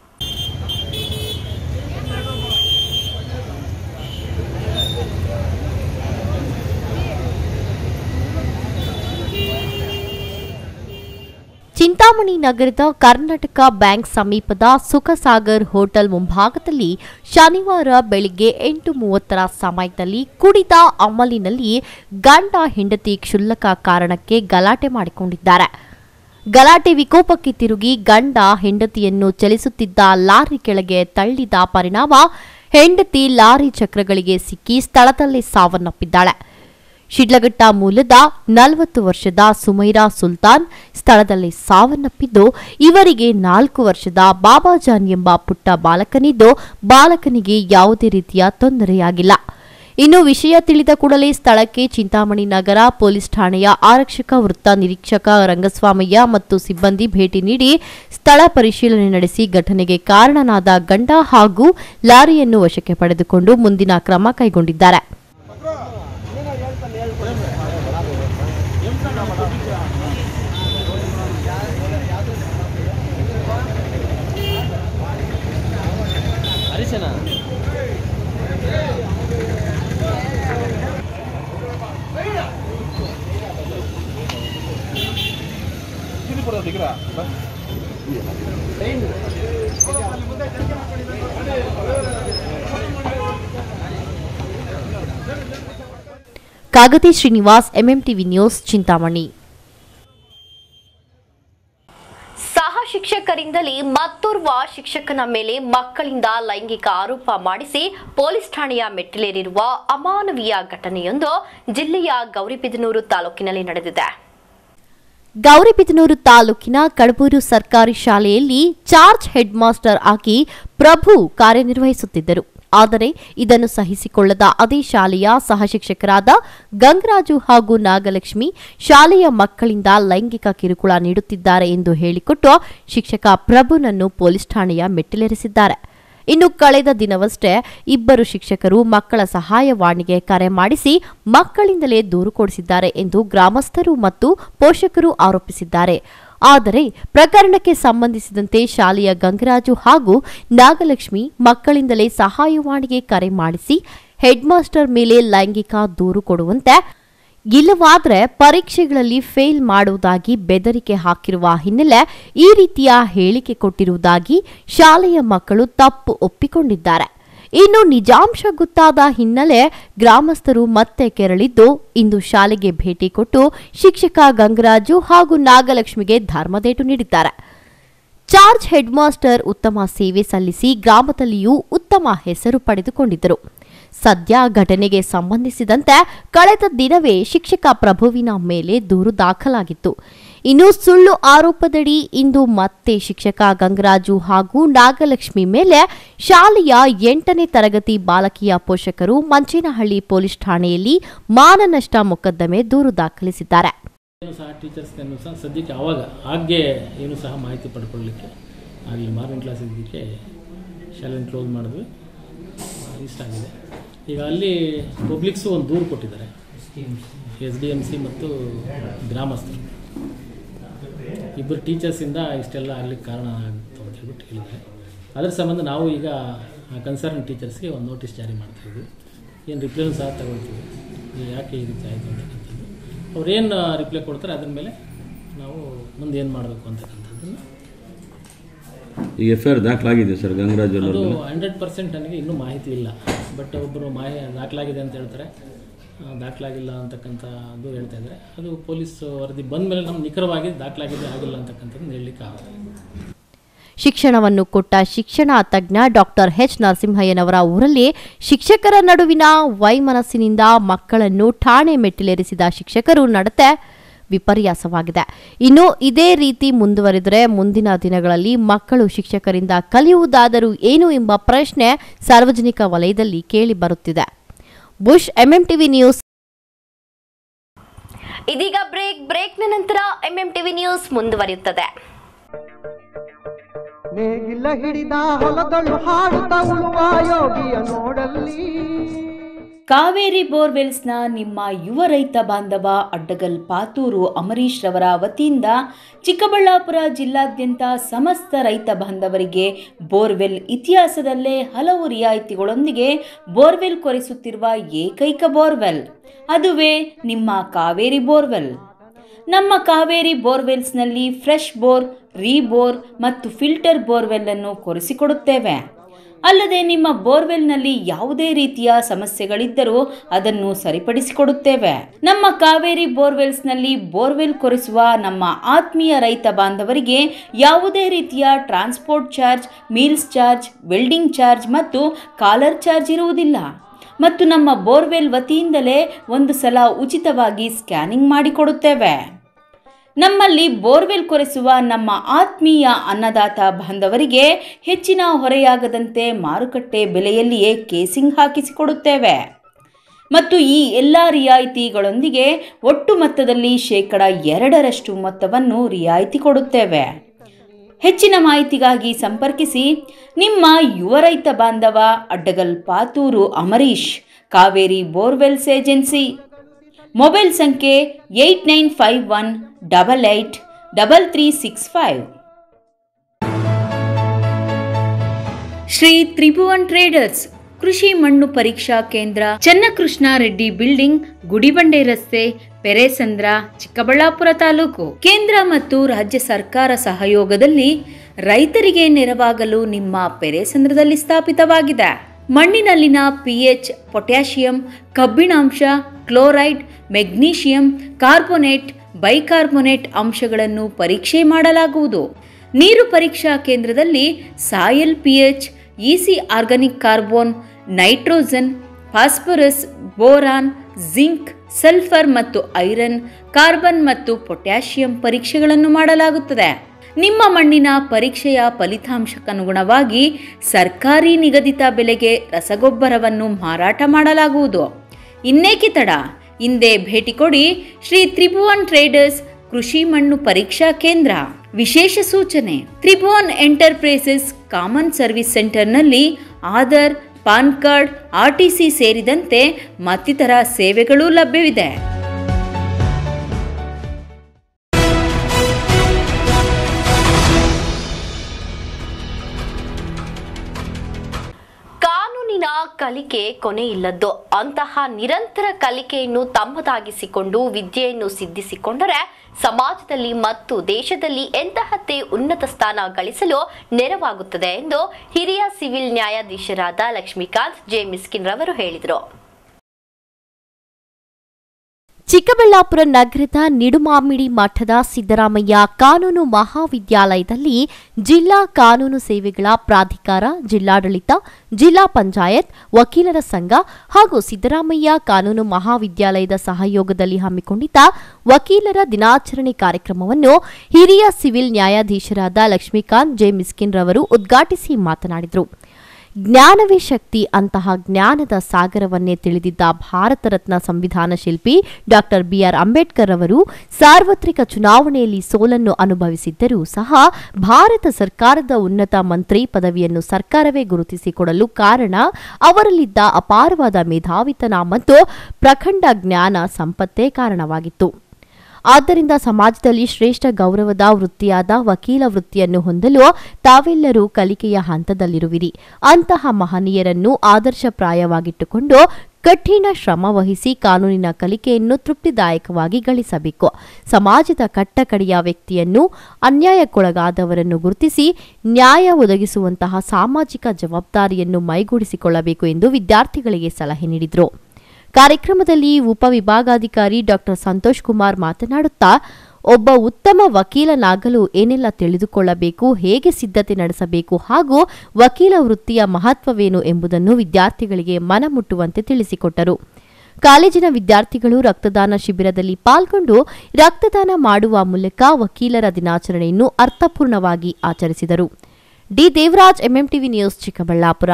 ಚಿಂತಾಮಣಿ ನಗರದ ಕರ್ನಾಟಕ ಬ್ಯಾಂಕ್ ಸಮೀಪದ ಸುಖಸಾಗರ್ ಹೋಟೆಲ್ ಮುಂಭಾಗದಲ್ಲಿ ಶನಿವಾರ ಬೆಳಿಗ್ಗೆ ಎಂಟು ಮೂವತ್ತರ ಸಮಯದಲ್ಲಿ ಕುಡಿದ ಅಮಲಿನಲ್ಲಿ ಗಂಡ ಹೆಂಡತಿ ಕ್ಷುಲ್ಲಕ ಕಾರಣಕ್ಕೆ ಗಲಾಟೆ ಮಾಡಿಕೊಂಡಿದ್ದಾರೆ ಗಲಾಟೆ ವಿಕೋಪಕ್ಕೆ ತಿರುಗಿ ಗಂಡ ಹೆಂಡತಿಯನ್ನು ಚಲಿಸುತ್ತಿದ್ದ ಲಾರಿ ಕೆಳಗೆ ತಳ್ಳಿದ ಪರಿಣಾಮ ಹೆಂಡತಿ ಲಾರಿ ಚಕ್ರಗಳಿಗೆ ಸಿಕ್ಕಿ ಸ್ಥಳದಲ್ಲೇ ಸಾವನ್ನಪ್ಪಿದ್ದಾಳೆ ಶಿಡ್ಲಘಟ್ಟ ಮೂಲದ ನಲವತ್ತು ವರ್ಷದ ಸುಮೈರಾ ಸುಲ್ತಾನ್ ಸ್ಥಳದಲ್ಲಿ ಸಾವನ್ನಪ್ಪಿದ್ದು ಇವರಿಗೆ ನಾಲ್ಕು ವರ್ಷದ ಬಾಬಾಜಾನ್ ಎಂಬ ಪುಟ್ಟ ಬಾಲಕನಿದ್ದು ಬಾಲಕನಿಗೆ ಯಾವುದೇ ರೀತಿಯ ತೊಂದರೆಯಾಗಿಲ್ಲ ಇನ್ನು ವಿಷಯ ತಿಳಿದ ಕೂಡಲೇ ಸ್ಥಳಕ್ಕೆ ಚಿಂತಾಮಣಿ ನಗರ ಪೊಲೀಸ್ ಠಾಣೆಯ ಆರಕ್ಷಕ ವೃತ್ತ ನಿರೀಕ್ಷಕ ರಂಗಸ್ವಾಮಯ್ಯ ಮತ್ತು ಸಿಬ್ಬಂದಿ ಭೇಟಿ ನೀಡಿ ಸ್ಥಳ ಪರಿಶೀಲನೆ ನಡೆಸಿ ಘಟನೆಗೆ ಕಾರಣನಾದ ಗಂಡ ಹಾಗೂ ಲಾರಿಯನ್ನು ವಶಕ್ಕೆ ಪಡೆದುಕೊಂಡು ಮುಂದಿನ ಕ್ರಮ ಕೈಗೊಂಡಿದ್ದಾರೆ ಕಾಗತಿ ಶ್ರೀನಿವಾಸ್ ಎಂಎಂಟಿವಿ ನ್ಯೂಸ್ ಚಿಂತಾಮಣಿ ಸಹ ಶಿಕ್ಷಕರಿಂದಲೇ ಮತ್ತೋರ್ವ ಶಿಕ್ಷಕನ ಮೇಲೆ ಮಕ್ಕಳಿಂದ ಲೈಂಗಿಕ ಆರೋಪ ಮಾಡಿಸಿ ಪೊಲೀಸ್ ಠಾಣೆಯ ಮೆಟ್ಟಿಲೇರಿರುವ ಅಮಾನವೀಯ ಘಟನೆಯೊಂದು ಜಿಲ್ಲೆಯ ಗೌರಿಬಿದನೂರು ತಾಲೂಕಿನಲ್ಲಿ ನಡೆದಿದೆ ಗೌರಿಬಿದನೂರು ತಾಲೂಕಿನ ಕಡಬೂರು ಸರ್ಕಾರಿ ಶಾಲೆಯಲ್ಲಿ ಚಾರ್ಜ್ ಹೆಡ್ ಮಾಸ್ಟರ್ ಆಗಿ ಪ್ರಭು ಕಾರ್ಯನಿರ್ವಹಿಸುತ್ತಿದ್ದರು ಆದರೆ ಇದನ್ನು ಸಹಿಸಿಕೊಳ್ಳದ ಅದೇ ಶಾಲೆಯ ಸಹ ಶಿಕ್ಷಕರಾದ ಗಂಗರಾಜು ಹಾಗೂ ನಾಗಲಕ್ಷ್ಮಿ ಶಾಲೆಯ ಮಕ್ಕಳಿಂದ ಲೈಂಗಿಕ ಕಿರುಕುಳ ನೀಡುತ್ತಿದ್ದಾರೆ ಎಂದು ಹೇಳಿಕೊಟ್ಟು ಶಿಕ್ಷಕ ಪ್ರಭುನನ್ನು ಪೊಲೀಸ್ ಠಾಣೆಯ ಮೆಟ್ಟಿಲೇರಿಸಿದ್ದಾರೆ ಇನ್ನು ಕಳೆದ ದಿನವಷ್ಟೇ ಇಬ್ಬರು ಶಿಕ್ಷಕರು ಮಕ್ಕಳ ಸಹಾಯವಾಣಿಗೆ ಕರೆ ಮಾಡಿಸಿ ಮಕ್ಕಳಿಂದಲೇ ದೂರು ಕೊಡಿಸಿದ್ದಾರೆ ಎಂದು ಗ್ರಾಮಸ್ಥರು ಮತ್ತು ಪೋಷಕರು ಆರೋಪಿಸಿದ್ದಾರೆ ಆದರೆ ಪ್ರಕರಣಕ್ಕೆ ಸಂಬಂಧಿಸಿದಂತೆ ಶಾಲೆಯ ಗಂಗರಾಜು ಹಾಗೂ ನಾಗಲಕ್ಷ್ಮಿ ಮಕ್ಕಳಿಂದಲೇ ಸಹಾಯವಾಣಿಗೆ ಕರೆ ಮಾಡಿಸಿ ಹೆಡ್ ಮಾಸ್ಟರ್ ಮೇಲೆ ಲೈಂಗಿಕ ದೂರು ಕೊಡುವಂತೆ ಇಲ್ಲವಾದರೆ ಪರೀಕ್ಷೆಗಳಲ್ಲಿ ಫೇಲ್ ಮಾಡುವುದಾಗಿ ಬೆದರಿಕೆ ಹಾಕಿರುವ ಹಿನ್ನೆಲೆ ಈ ರೀತಿಯ ಹೇಳಿಕೆ ಕೊಟ್ಟಿರುವುದಾಗಿ ಶಾಲೆಯ ಮಕ್ಕಳು ತಪ್ಪು ಒಪ್ಪಿಕೊಂಡಿದ್ದಾರೆ ಇನ್ನು ನಿಜಾಂಶ ಗೊತ್ತಾದ ಹಿನ್ನೆಲೆ ಗ್ರಾಮಸ್ಥರು ಮತ್ತೆ ಕೆರಳಿದ್ದು ಇಂದು ಶಾಲೆಗೆ ಭೇಟಿ ಕೊಟ್ಟು ಶಿಕ್ಷಕ ಗಂಗರಾಜು ಹಾಗೂ ನಾಗಲಕ್ಷ್ಮಿಗೆ ಧರ್ಮದೇಟು ನೀಡಿದ್ದಾರೆ ಚಾರ್ಜ್ ಹೆಡ್ ಮಾಸ್ಟರ್ ಉತ್ತಮ ಸೇವೆ ಸಲ್ಲಿಸಿ ಗ್ರಾಮದಲ್ಲಿಯೂ ಉತ್ತಮ ಹೆಸರು ಪಡೆದುಕೊಂಡಿದ್ದರು ಸದ್ಯ ಘಟನೆಗೆ ಸಂಬಂಧಿಸಿದಂತೆ ಕಳೆದ ದಿನವೇ ಶಿಕ್ಷಕ ಪ್ರಭುವಿನ ಮೇಲೆ ದೂರು ದಾಖಲಾಗಿತ್ತು ಇನ್ನು ಸುಳ್ಳು ಆರೋಪದಡಿ ಇಂದು ಮತ್ತೆ ಶಿಕ್ಷಕ ಗಂಗರಾಜು ಹಾಗೂ ನಾಗಲಕ್ಷ್ಮಿ ಮೇಲೆ ಶಾಲೆಯ ಎಂಟನೇ ತರಗತಿ ಬಾಲಕಿಯ ಪೋಷಕರು ಮಂಚೇನಹಳ್ಳಿ ಪೊಲೀಸ್ ಠಾಣೆಯಲ್ಲಿ ಮಾನನಷ್ಟ ಮೊಕದ್ದಮೆ ದೂರು ದಾಖಲಿಸಿದ್ದಾರೆ ಏನು ಸಹ ಟೀಚರ್ಸ್ನನ್ನು ಸಹ ಸದ್ಯಕ್ಕೆ ಆವಾಗ ಹಾಗೆ ಏನು ಸಹ ಮಾಹಿತಿ ಪಡ್ಕೊಳ್ಳಿಕ್ಕೆ ಆಗಲಿ ಮಾರ್ನಿಂಗ್ ಕ್ಲಾಸ್ ಇದ್ದಕ್ಕೆ ಶಾಲೆನ ಕ್ಲೋಸ್ ಮಾಡಿದ್ವಿ ಆ, ಇಷ್ಟ ಆಗಿದೆ ಈಗ ಅಲ್ಲಿ ಪಬ್ಲಿಕ್ಸು ಒಂದು ದೂರು ಕೊಟ್ಟಿದ್ದಾರೆ ಎಸ್ ಡಿ ಎಮ್ ಸಿ ಮತ್ತು ಗ್ರಾಮಸ್ಥರು ಇಬ್ಬರು ಟೀಚರ್ಸಿಂದ ಇಷ್ಟೆಲ್ಲ ಆಗ್ಲಿಕ್ಕೆ ಕಾರಣ ಆಗುತ್ತೆ ಅಂತ ಹೇಳ್ಬಿಟ್ಟು ಹೇಳಿದ್ದಾರೆ ಅದರ ಸಂಬಂಧ ನಾವು ಈಗ ಕನ್ಸರ್ನ್ ಟೀಚರ್ಸ್ಗೆ ಒಂದು ನೋಟಿಸ್ ಜಾರಿ ಮಾಡ್ತಾಯಿದ್ವಿ ಏನು ರಿಪ್ಲೈನೂ ಸಹ ತಗೊಳ್ತೀವಿ ಇದು ಯಾಕೆ ಈ ರೀತಿ ಆಯಿತು ಅಂತಕ್ಕಂಥದ್ದು ಅವ್ರೇನು ರಿಪ್ಲೈ ಕೊಡ್ತಾರೆ ಅದ್ರ ಮೇಲೆ ನಾವು ಮುಂದೆ ಏನು ಮಾಡಬೇಕು ಅಂತಕ್ಕಂಥದ್ದನ್ನು ಈಗ ಎಫ್ ಐ ಆರ್ ದಾಖಲಾಗಿದೆ ಸರ್ ಗಂಗರಾಜ್ ಅದು ಅವರು ಹಂಡ್ರೆಡ್ ಪರ್ಸೆಂಟ್ ನನಗೆ ಇನ್ನೂ ಮಾಹಿತಿ ಇಲ್ಲ ಬಟ್ ಒಬ್ಬರು ಮಾಹಿ ದಾಖಲಾಗಿದೆ ಅಂತ ಹೇಳ್ತಾರೆ ಆ, ದಾಖಲಾಗಿಲ್ಲ ಅಂತಕ್ಕಂಥದ್ದು ಹೇಳ್ತಾ ಇದ್ದಾರೆ ಅದು ಪೊಲೀಸ್ ವರದಿ ಬಂದ ಮೇಲೆ ನಮ್ಗೆ ನಿಖರವಾಗಿ ದಾಖಲಾಗಿದೆ ಆಗಿಲ್ಲ ಅಂತಕ್ಕಂಥದ್ದು ಹೇಳಲಿಕ್ಕೆ ಆಗುತ್ತೆ ಶಿಕ್ಷಣವನ್ನು ಕೊಟ್ಟ ಶಿಕ್ಷಣ ತಜ್ಞ ಡಾಕ್ಟರ್ ಎಚ್ ನರಸಿಂಹಯ್ಯನವರ ಊರಲ್ಲಿ ಶಿಕ್ಷಕರ ನಡುವಿನ ವೈಮನಸ್ಸಿನಿಂದ ಮಕ್ಕಳನ್ನು ಠಾಣೆ ಮೆಟ್ಟಿಲೇರಿಸಿದ ಶಿಕ್ಷಕರು ನಡತೆ ವಿಪರ್ಯಾಸವಾಗಿದೆ ಇನ್ನು ಇದೇ ರೀತಿ ಮುಂದುವರೆದರೆ ಮುಂದಿನ ದಿನಗಳಲ್ಲಿ ಮಕ್ಕಳು ಶಿಕ್ಷಕರಿಂದ ಕಲಿಯುವುದಾದರೂ ಏನು ಎಂಬ ಪ್ರಶ್ನೆ ಸಾರ್ವಜನಿಕ ವಲಯದಲ್ಲಿ ಕೇಳಿ ಬರುತ್ತಿದೆ ಬುಷ್ ಎಂಎಂಟಿವಿ ನ್ಯೂಸ್ ಇದೀಗ ಬ್ರೇಕ್ ಬ್ರೇಕ್ನ ನಂತರ ಎಂಎಂಟಿವಿ ನ್ಯೂಸ್ ಮುಂದುವರಿಯುತ್ತದೆ ನೇಗಿಲ ಹಿಡಿದ ಹೊಲದಳು ಹಾಡುತ್ತ ಉಳುವ ಯೋಗಿಯ ನೋಡಲ್ಲಿ ಕಾವೇರಿ ಬೋರ್ವೆಲ್ಸ್ನ ನಿಮ್ಮ ಯುವ ರೈತ ಬಾಂಧವ ಅಡ್ಡಗಲ್ ಪಾತೂರು ಅಮರೀಶ್ ರವರ ವತಿಯಿಂದ ಚಿಕ್ಕಬಳ್ಳಾಪುರ ಜಿಲ್ಲಾದ್ಯಂತ ಸಮಸ್ತ ರೈತ ಬಾಂಧವರಿಗೆ ಬೋರ್ವೆಲ್ ಇತಿಹಾಸದಲ್ಲೇ ಹಲವು ರಿಯಾಯಿತಿಗಳೊಂದಿಗೆ ಬೋರ್ವೆಲ್ ಕೊರೆಸುತ್ತಿರುವ ಏಕೈಕ ಬೋರ್ವೆಲ್ ಅದುವೇ ನಿಮ್ಮ ಕಾವೇರಿ ಬೋರ್ವೆಲ್ ನಮ್ಮ ಕಾವೇರಿ ಬೋರ್ವೆಲ್ಸ್ನಲ್ಲಿ ಫ್ರೆಶ್ ಬೋರ್ ರೀಬೋರ್ ಮತ್ತು ಫಿಲ್ಟರ್ ಬೋರ್ವೆಲ್ ಅನ್ನು ಕೊರೆಸಿಕೊಡುತ್ತೇವೆ ಅಲ್ಲದೆ ನಿಮ್ಮ ಬೋರ್ವೆಲ್ನಲ್ಲಿ ಯಾವುದೇ ರೀತಿಯ ಸಮಸ್ಯೆಗಳಿದ್ದರೂ ಅದನ್ನು ಸರಿಪಡಿಸಿಕೊಡುತ್ತೇವೆ ನಮ್ಮ ಕಾವೇರಿ ಬೋರ್ವೆಲ್ಸ್ನಲ್ಲಿ ಬೋರ್ವೆಲ್ ಕೊರೆಸುವ ನಮ್ಮ ಆತ್ಮೀಯ ರೈತ ಬಾಂಧವರಿಗೆ ಯಾವುದೇ ರೀತಿಯ transport charge meals charge welding charge ಮತ್ತು ಕಾಲರ್ ಚಾರ್ಜ್ ಇರುವುದಿಲ್ಲ ಮತ್ತು ನಮ್ಮ ಬೋರ್ವೆಲ್ ವತಿಯಿಂದಲೇ ಒಂದು ಸಲ ಉಚಿತವಾಗಿ ಸ್ಕ್ಯಾನಿಂಗ್ ಮಾಡಿಕೊಡುತ್ತೇವೆ ನಮ್ಮಲ್ಲಿ ಬೋರ್ವೆಲ್ ಕೊರೆಸುವ ನಮ್ಮ ಆತ್ಮೀಯ ಅನ್ನದಾತ ಬಾಂಧವರಿಗೆ ಹೆಚ್ಚಿನ ಹೊರೆಯಾಗದಂತೆ ಮಾರುಕಟ್ಟೆ ಬೆಲೆಯಲ್ಲಿಯೇ ಕೇಸಿಂಗ್ ಹಾಕಿಸಿಕೊಡುತ್ತೇವೆ ಮತ್ತು ಈ ಎಲ್ಲ ರಿಯಾಯಿತಿಗಳೊಂದಿಗೆ ಒಟ್ಟು ಮೊತ್ತದಲ್ಲಿ ಶೇಕಡ ಎರಡರಷ್ಟು ಮೊತ್ತವನ್ನು ರಿಯಾಯಿತಿ ಕೊಡುತ್ತೇವೆ ಹೆಚ್ಚಿನ ಮಾಹಿತಿಗಾಗಿ ಸಂಪರ್ಕಿಸಿ ನಿಮ್ಮ ಯುವ ರೈತ ಬಾಂಧವ Addagal Paturu Amareesh Kaveri borewells agency mobile ಸಂಖ್ಯೆ eight nine five one double eight double three six five Shri Tribhuvan traders ಕೃಷಿ ಮಣ್ಣು ಪರೀಕ್ಷಾ ಕೇಂದ್ರ ಚನ್ನಕೃಷ್ಣ ರೆಡ್ಡಿ ಬಿಲ್ಡಿಂಗ್ ಗುಡಿಬಂಡೆ ರಸ್ತೆ ಪೆರೇಸಂದ್ರ ಚಿಕ್ಕಬಳ್ಳಾಪುರ ತಾಲೂಕು ಕೇಂದ್ರ ಮತ್ತು ರಾಜ್ಯ ಸರ್ಕಾರ ಸಹಯೋಗದಲ್ಲಿ ರೈತರಿಗೆ ನೆರವಾಗಲು ನಿಮ್ಮ ಪೆರೇಸಂದ್ರದಲ್ಲಿ ಸ್ಥಾಪಿತವಾಗಿದೆ ಮಣ್ಣಿನಲ್ಲಿನ ಪಿಎಚ್ ಪೊಟ್ಯಾಷಿಯಂ ಕಬ್ಬಿಣಾಂಶ ಕ್ಲೋರೈಡ್ ಮೆಗ್ನೀಷಿಯಂ ಕಾರ್ಬೋನೇಟ್ ಬೈಕಾರ್ಬೋನೇಟ್ ಅಂಶಗಳನ್ನು ಪರೀಕ್ಷೆ ಮಾಡಲಾಗುವುದು ನೀರು ಪರೀಕ್ಷಾ ಕೇಂದ್ರದಲ್ಲಿ soil pH EC organic carbon nitrogen phosphorus boron zinc sulphur ಮತ್ತು ಐರನ್ ಕಾರ್ಬನ್ ಮತ್ತು ಪೊಟ್ಯಾಷಿಯಂ ಪರೀಕ್ಷೆಗಳನ್ನು ಮಾಡಲಾಗುತ್ತದೆ ನಿಮ್ಮ ಮಣ್ಣಿನ ಪರೀಕ್ಷೆಯ ಫಲಿತಾಂಶಕ್ಕನುಗುಣವಾಗಿ ಸರ್ಕಾರಿ ನಿಗದಿತ ಬೆಲೆಗೆ ರಸಗೊಬ್ಬರವನ್ನು ಮಾರಾಟ ಮಾಡಲಾಗುವುದು ಇನ್ನೇಕೆ ತಡ ಹಿಂದೆ ಭೇಟಿ ಕೊಡಿ ಶ್ರೀ ತ್ರಿಭುವನ್ ಟ್ರೇಡರ್ಸ್ ಕೃಷಿ ಮಣ್ಣು ಪರೀಕ್ಷಾ ಕೇಂದ್ರ ವಿಶೇಷ ಸೂಚನೆ ತ್ರಿಭುವನ್ ಎಂಟರ್ಪ್ರೈಸಸ್ ಕಾಮನ್ ಸರ್ವಿಸ್ ಸೆಂಟರ್ನಲ್ಲಿ ಆಧಾರ್ ಪಾನ್ ಕಾರ್ಡ್ ಆರ್ಟಿಸಿ ಸೇರಿದಂತೆ ಮತ್ತಿತರ ಸೇವೆಗಳೂ ಲಭ್ಯವಿದೆ ಕಾನೂನಿನ ಕಲಿಕೆ ಕೊನೆ ಇಲ್ಲದ್ದು ಅಂತಹ ನಿರಂತರ ಕಲಿಕೆಯನ್ನು ತಮ್ಮದಾಗಿಸಿಕೊಂಡು ವಿದ್ಯೆಯನ್ನು ಸಿದ್ಧಿಸಿಕೊಂಡರೆ ಸಮಾಜದಲ್ಲಿ ಮತ್ತು ದೇಶದಲ್ಲಿ ಎಂತಹದ್ದೇ ಉನ್ನತ ಸ್ಥಾನ ಗಳಿಸಲು ನೆರವಾಗುತ್ತದೆ ಎಂದು ಹಿರಿಯ ಸಿವಿಲ್ ನ್ಯಾಯಾಧೀಶರಾದ ಲಕ್ಷ್ಮೀಕಾಂತ್ ಜೆ ಮಿಸ್ಕಿನ್ ರವರು ಹೇಳಿದರು ಚಿಕ್ಕಬಳ್ಳಾಪುರ ನಗರದ ನಿಡುಮಾಮಿಡಿ ಮಠದ ಸಿದ್ದರಾಮಯ್ಯ ಕಾನೂನು ಮಹಾವಿದ್ಯಾಲಯದಲ್ಲಿ ಜಿಲ್ಲಾ ಕಾನೂನು ಸೇವೆಗಳ ಪ್ರಾಧಿಕಾರ ಜಿಲ್ಲಾಡಳಿತ ಜಿಲ್ಲಾ ಪಂಚಾಯತ್ ವಕೀಲರ ಸಂಘ ಹಾಗೂ ಸಿದ್ದರಾಮಯ್ಯ ಕಾನೂನು ಮಹಾವಿದ್ಯಾಲಯದ ಸಹಯೋಗದಲ್ಲಿ ಹಮ್ಮಿಕೊಂಡಿದ್ದ ವಕೀಲರ ದಿನಾಚರಣೆ ಕಾರ್ಯಕ್ರಮವನ್ನು ಹಿರಿಯ ಸಿವಿಲ್ ನ್ಯಾಯಾಧೀಶರಾದ ಲಕ್ಷ್ಮೀಕಾಂತ್ ಜೆ ಮಿಸ್ಕಿನ್ ರವರು ಉದ್ಘಾಟಿಸಿ ಮಾತನಾಡಿದರು ಜ್ಞಾನವೇ ಶಕ್ತಿ ಅಂತಹ ಜ್ಞಾನದ ಸಾಗರವನ್ನೇ ತಿಳಿದಿದ್ದ ಭಾರತ ರತ್ನ ಸಂವಿಧಾನ ಶಿಲ್ಪಿ ಡಾಕ್ಟರ್ ಬಿಆರ್ ಅಂಬೇಡ್ಕರ್ ಅವರು ಸಾರ್ವತ್ರಿಕ ಚುನಾವಣೆಯಲ್ಲಿ ಸೋಲನ್ನು ಅನುಭವಿಸಿದ್ದರೂ ಸಹ ಭಾರತ ಸರ್ಕಾರದ ಉನ್ನತ ಮಂತ್ರಿ ಪದವಿಯನ್ನು ಸರ್ಕಾರವೇ ಗುರುತಿಸಿಕೊಡಲು ಕಾರಣ ಅವರಲ್ಲಿದ್ದ ಅಪಾರವಾದ ಮೇಧಾವಿತನ ಮತ್ತು ಪ್ರಖಂಡ ಜ್ಞಾನ ಸಂಪತ್ತೇ ಕಾರಣವಾಗಿತ್ತು ಆದ್ದರಿಂದ ಸಮಾಜದಲ್ಲಿ ಶ್ರೇಷ್ಠ ಗೌರವದ ವೃತ್ತಿಯಾದ ವಕೀಲ ವೃತ್ತಿಯನ್ನು ಹೊಂದಲು ತಾವೆಲ್ಲರೂ ಕಲಿಕೆಯ ಹಂತದಲ್ಲಿರುವಿರಿ ಅಂತಹ ಮಹನೀಯರನ್ನು ಆದರ್ಶಪ್ರಾಯವಾಗಿಟ್ಟುಕೊಂಡು ಕಠಿಣ ಶ್ರಮ ವಹಿಸಿ ಕಾನೂನಿನ ಕಲಿಕೆಯನ್ನು ತೃಪ್ತಿದಾಯಕವಾಗಿ ಗಳಿಸಬೇಕು ಸಮಾಜದ ಕಟ್ಟಕಡೆಯ ವ್ಯಕ್ತಿಯನ್ನು ಅನ್ಯಾಯಕ್ಕೊಳಗಾದವರನ್ನು ಗುರುತಿಸಿ ನ್ಯಾಯ ಒದಗಿಸುವಂತಹ ಸಾಮಾಜಿಕ ಜವಾಬ್ದಾರಿಯನ್ನು ಮೈಗೂಡಿಸಿಕೊಳ್ಳಬೇಕು ಎಂದು ವಿದ್ಯಾರ್ಥಿಗಳಿಗೆ ಸಲಹೆ ನೀಡಿದರು ಕಾರ್ಯಕ್ರಮದಲ್ಲಿ ಉಪವಿಭಾಗಾಧಿಕಾರಿ ಡಾಕ್ಟರ್ ಸಂತೋಷ್ ಕುಮಾರ್ ಮಾತನಾಡುತ್ತಾ ಒಬ್ಬ ಉತ್ತಮ ವಕೀಲನಾಗಲು ಏನೆಲ್ಲ ತಿಳಿದುಕೊಳ್ಳಬೇಕು ಹೇಗೆ ಸಿದ್ಧತೆ ನಡೆಸಬೇಕು ಹಾಗೂ ವಕೀಲ ವೃತ್ತಿಯ ಮಹತ್ವವೇನು ಎಂಬುದನ್ನು ವಿದ್ಯಾರ್ಥಿಗಳಿಗೆ ಮನಮುಟ್ಟುವಂತೆ ತಿಳಿಸಿಕೊಟ್ಟರು ಕಾಲೇಜಿನ ವಿದ್ಯಾರ್ಥಿಗಳು ರಕ್ತದಾನ ಶಿಬಿರದಲ್ಲಿ ಪಾಲ್ಗೊಂಡು ರಕ್ತದಾನ ಮಾಡುವ ಮೂಲಕ ವಕೀಲರ ದಿನಾಚರಣೆಯನ್ನು ಅರ್ಥಪೂರ್ಣವಾಗಿ ಆಚರಿಸಿದರು D Devaraj MMTV news Chikkaballapur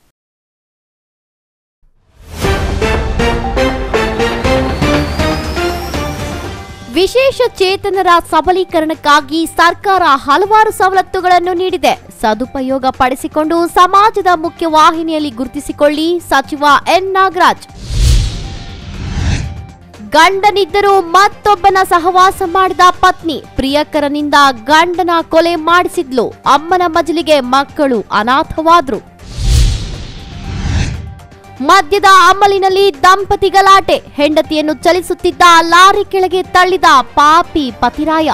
ವಿಶೇಷ ಚೇತನರ ಸಬಲೀಕರಣಕ್ಕಾಗಿ ಸರ್ಕಾರ ಹಲವಾರು ಸವಲತ್ತುಗಳನ್ನು ನೀಡಿದೆ ಸದುಪಯೋಗ ಪಡಿಸಿಕೊಂಡು ಸಮಾಜದ ಮುಖ್ಯವಾಹಿನಿಯಲ್ಲಿ ಗುರುತಿಸಿಕೊಳ್ಳಿ ಸಚಿವ ಎನ್ ನಾಗರಾಜ್ ಗಂಡನಿದ್ದರೂ ಮತ್ತೊಬ್ಬನ ಸಹವಾಸ ಮಾಡಿದ ಪತ್ನಿ ಪ್ರಿಯಕರನಿಂದ ಗಂಡನ ಕೊಲೆ ಮಾಡಿಸಿದ್ಲು ಅಮ್ಮನ ಮಜಲಿಗೆ ಮಕ್ಕಳು ಅನಾಥವಾದ್ರು ಮದ್ಯದ ಅಮಲಿನಲ್ಲಿ ದಂಪತಿ ಗಲಾಟೆ ಹೆಂಡತಿಯನ್ನು ಚಲಿಸುತ್ತಿದ್ದ ಲಾರಿ ಕೆಳಗೆ ತಳ್ಳಿದ ಪಾಪಿ ಪತಿರಾಯ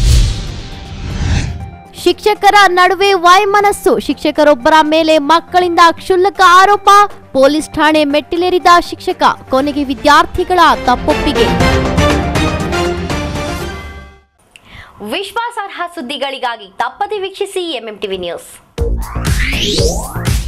ಶಿಕ್ಷಕರ ನಡುವೆ ವೈಮನಸ್ಸು ಶಿಕ್ಷಕರೊಬ್ಬರ ಮೇಲೆ ಮಕ್ಕಳಿಂದ ಕ್ಷುಲ್ಲಕ ಆರೋಪ ಪೊಲೀಸ್ ಠಾಣೆ ಮೆಟ್ಟಿಲೇರಿದ ಶಿಕ್ಷಕ ಕೊನೆಗೆ ವಿದ್ಯಾರ್ಥಿಗಳ ತಪ್ಪೊಪ್ಪಿಗೆ ವಿಶ್ವಾಸಾರ್ಹ ಸುದ್ದಿಗಳಿಗಾಗಿ ತಪ್ಪದೆ ವೀಕ್ಷಿಸಿ ಎಂಎಂಟಿವಿ ನ್ಯೂಸ್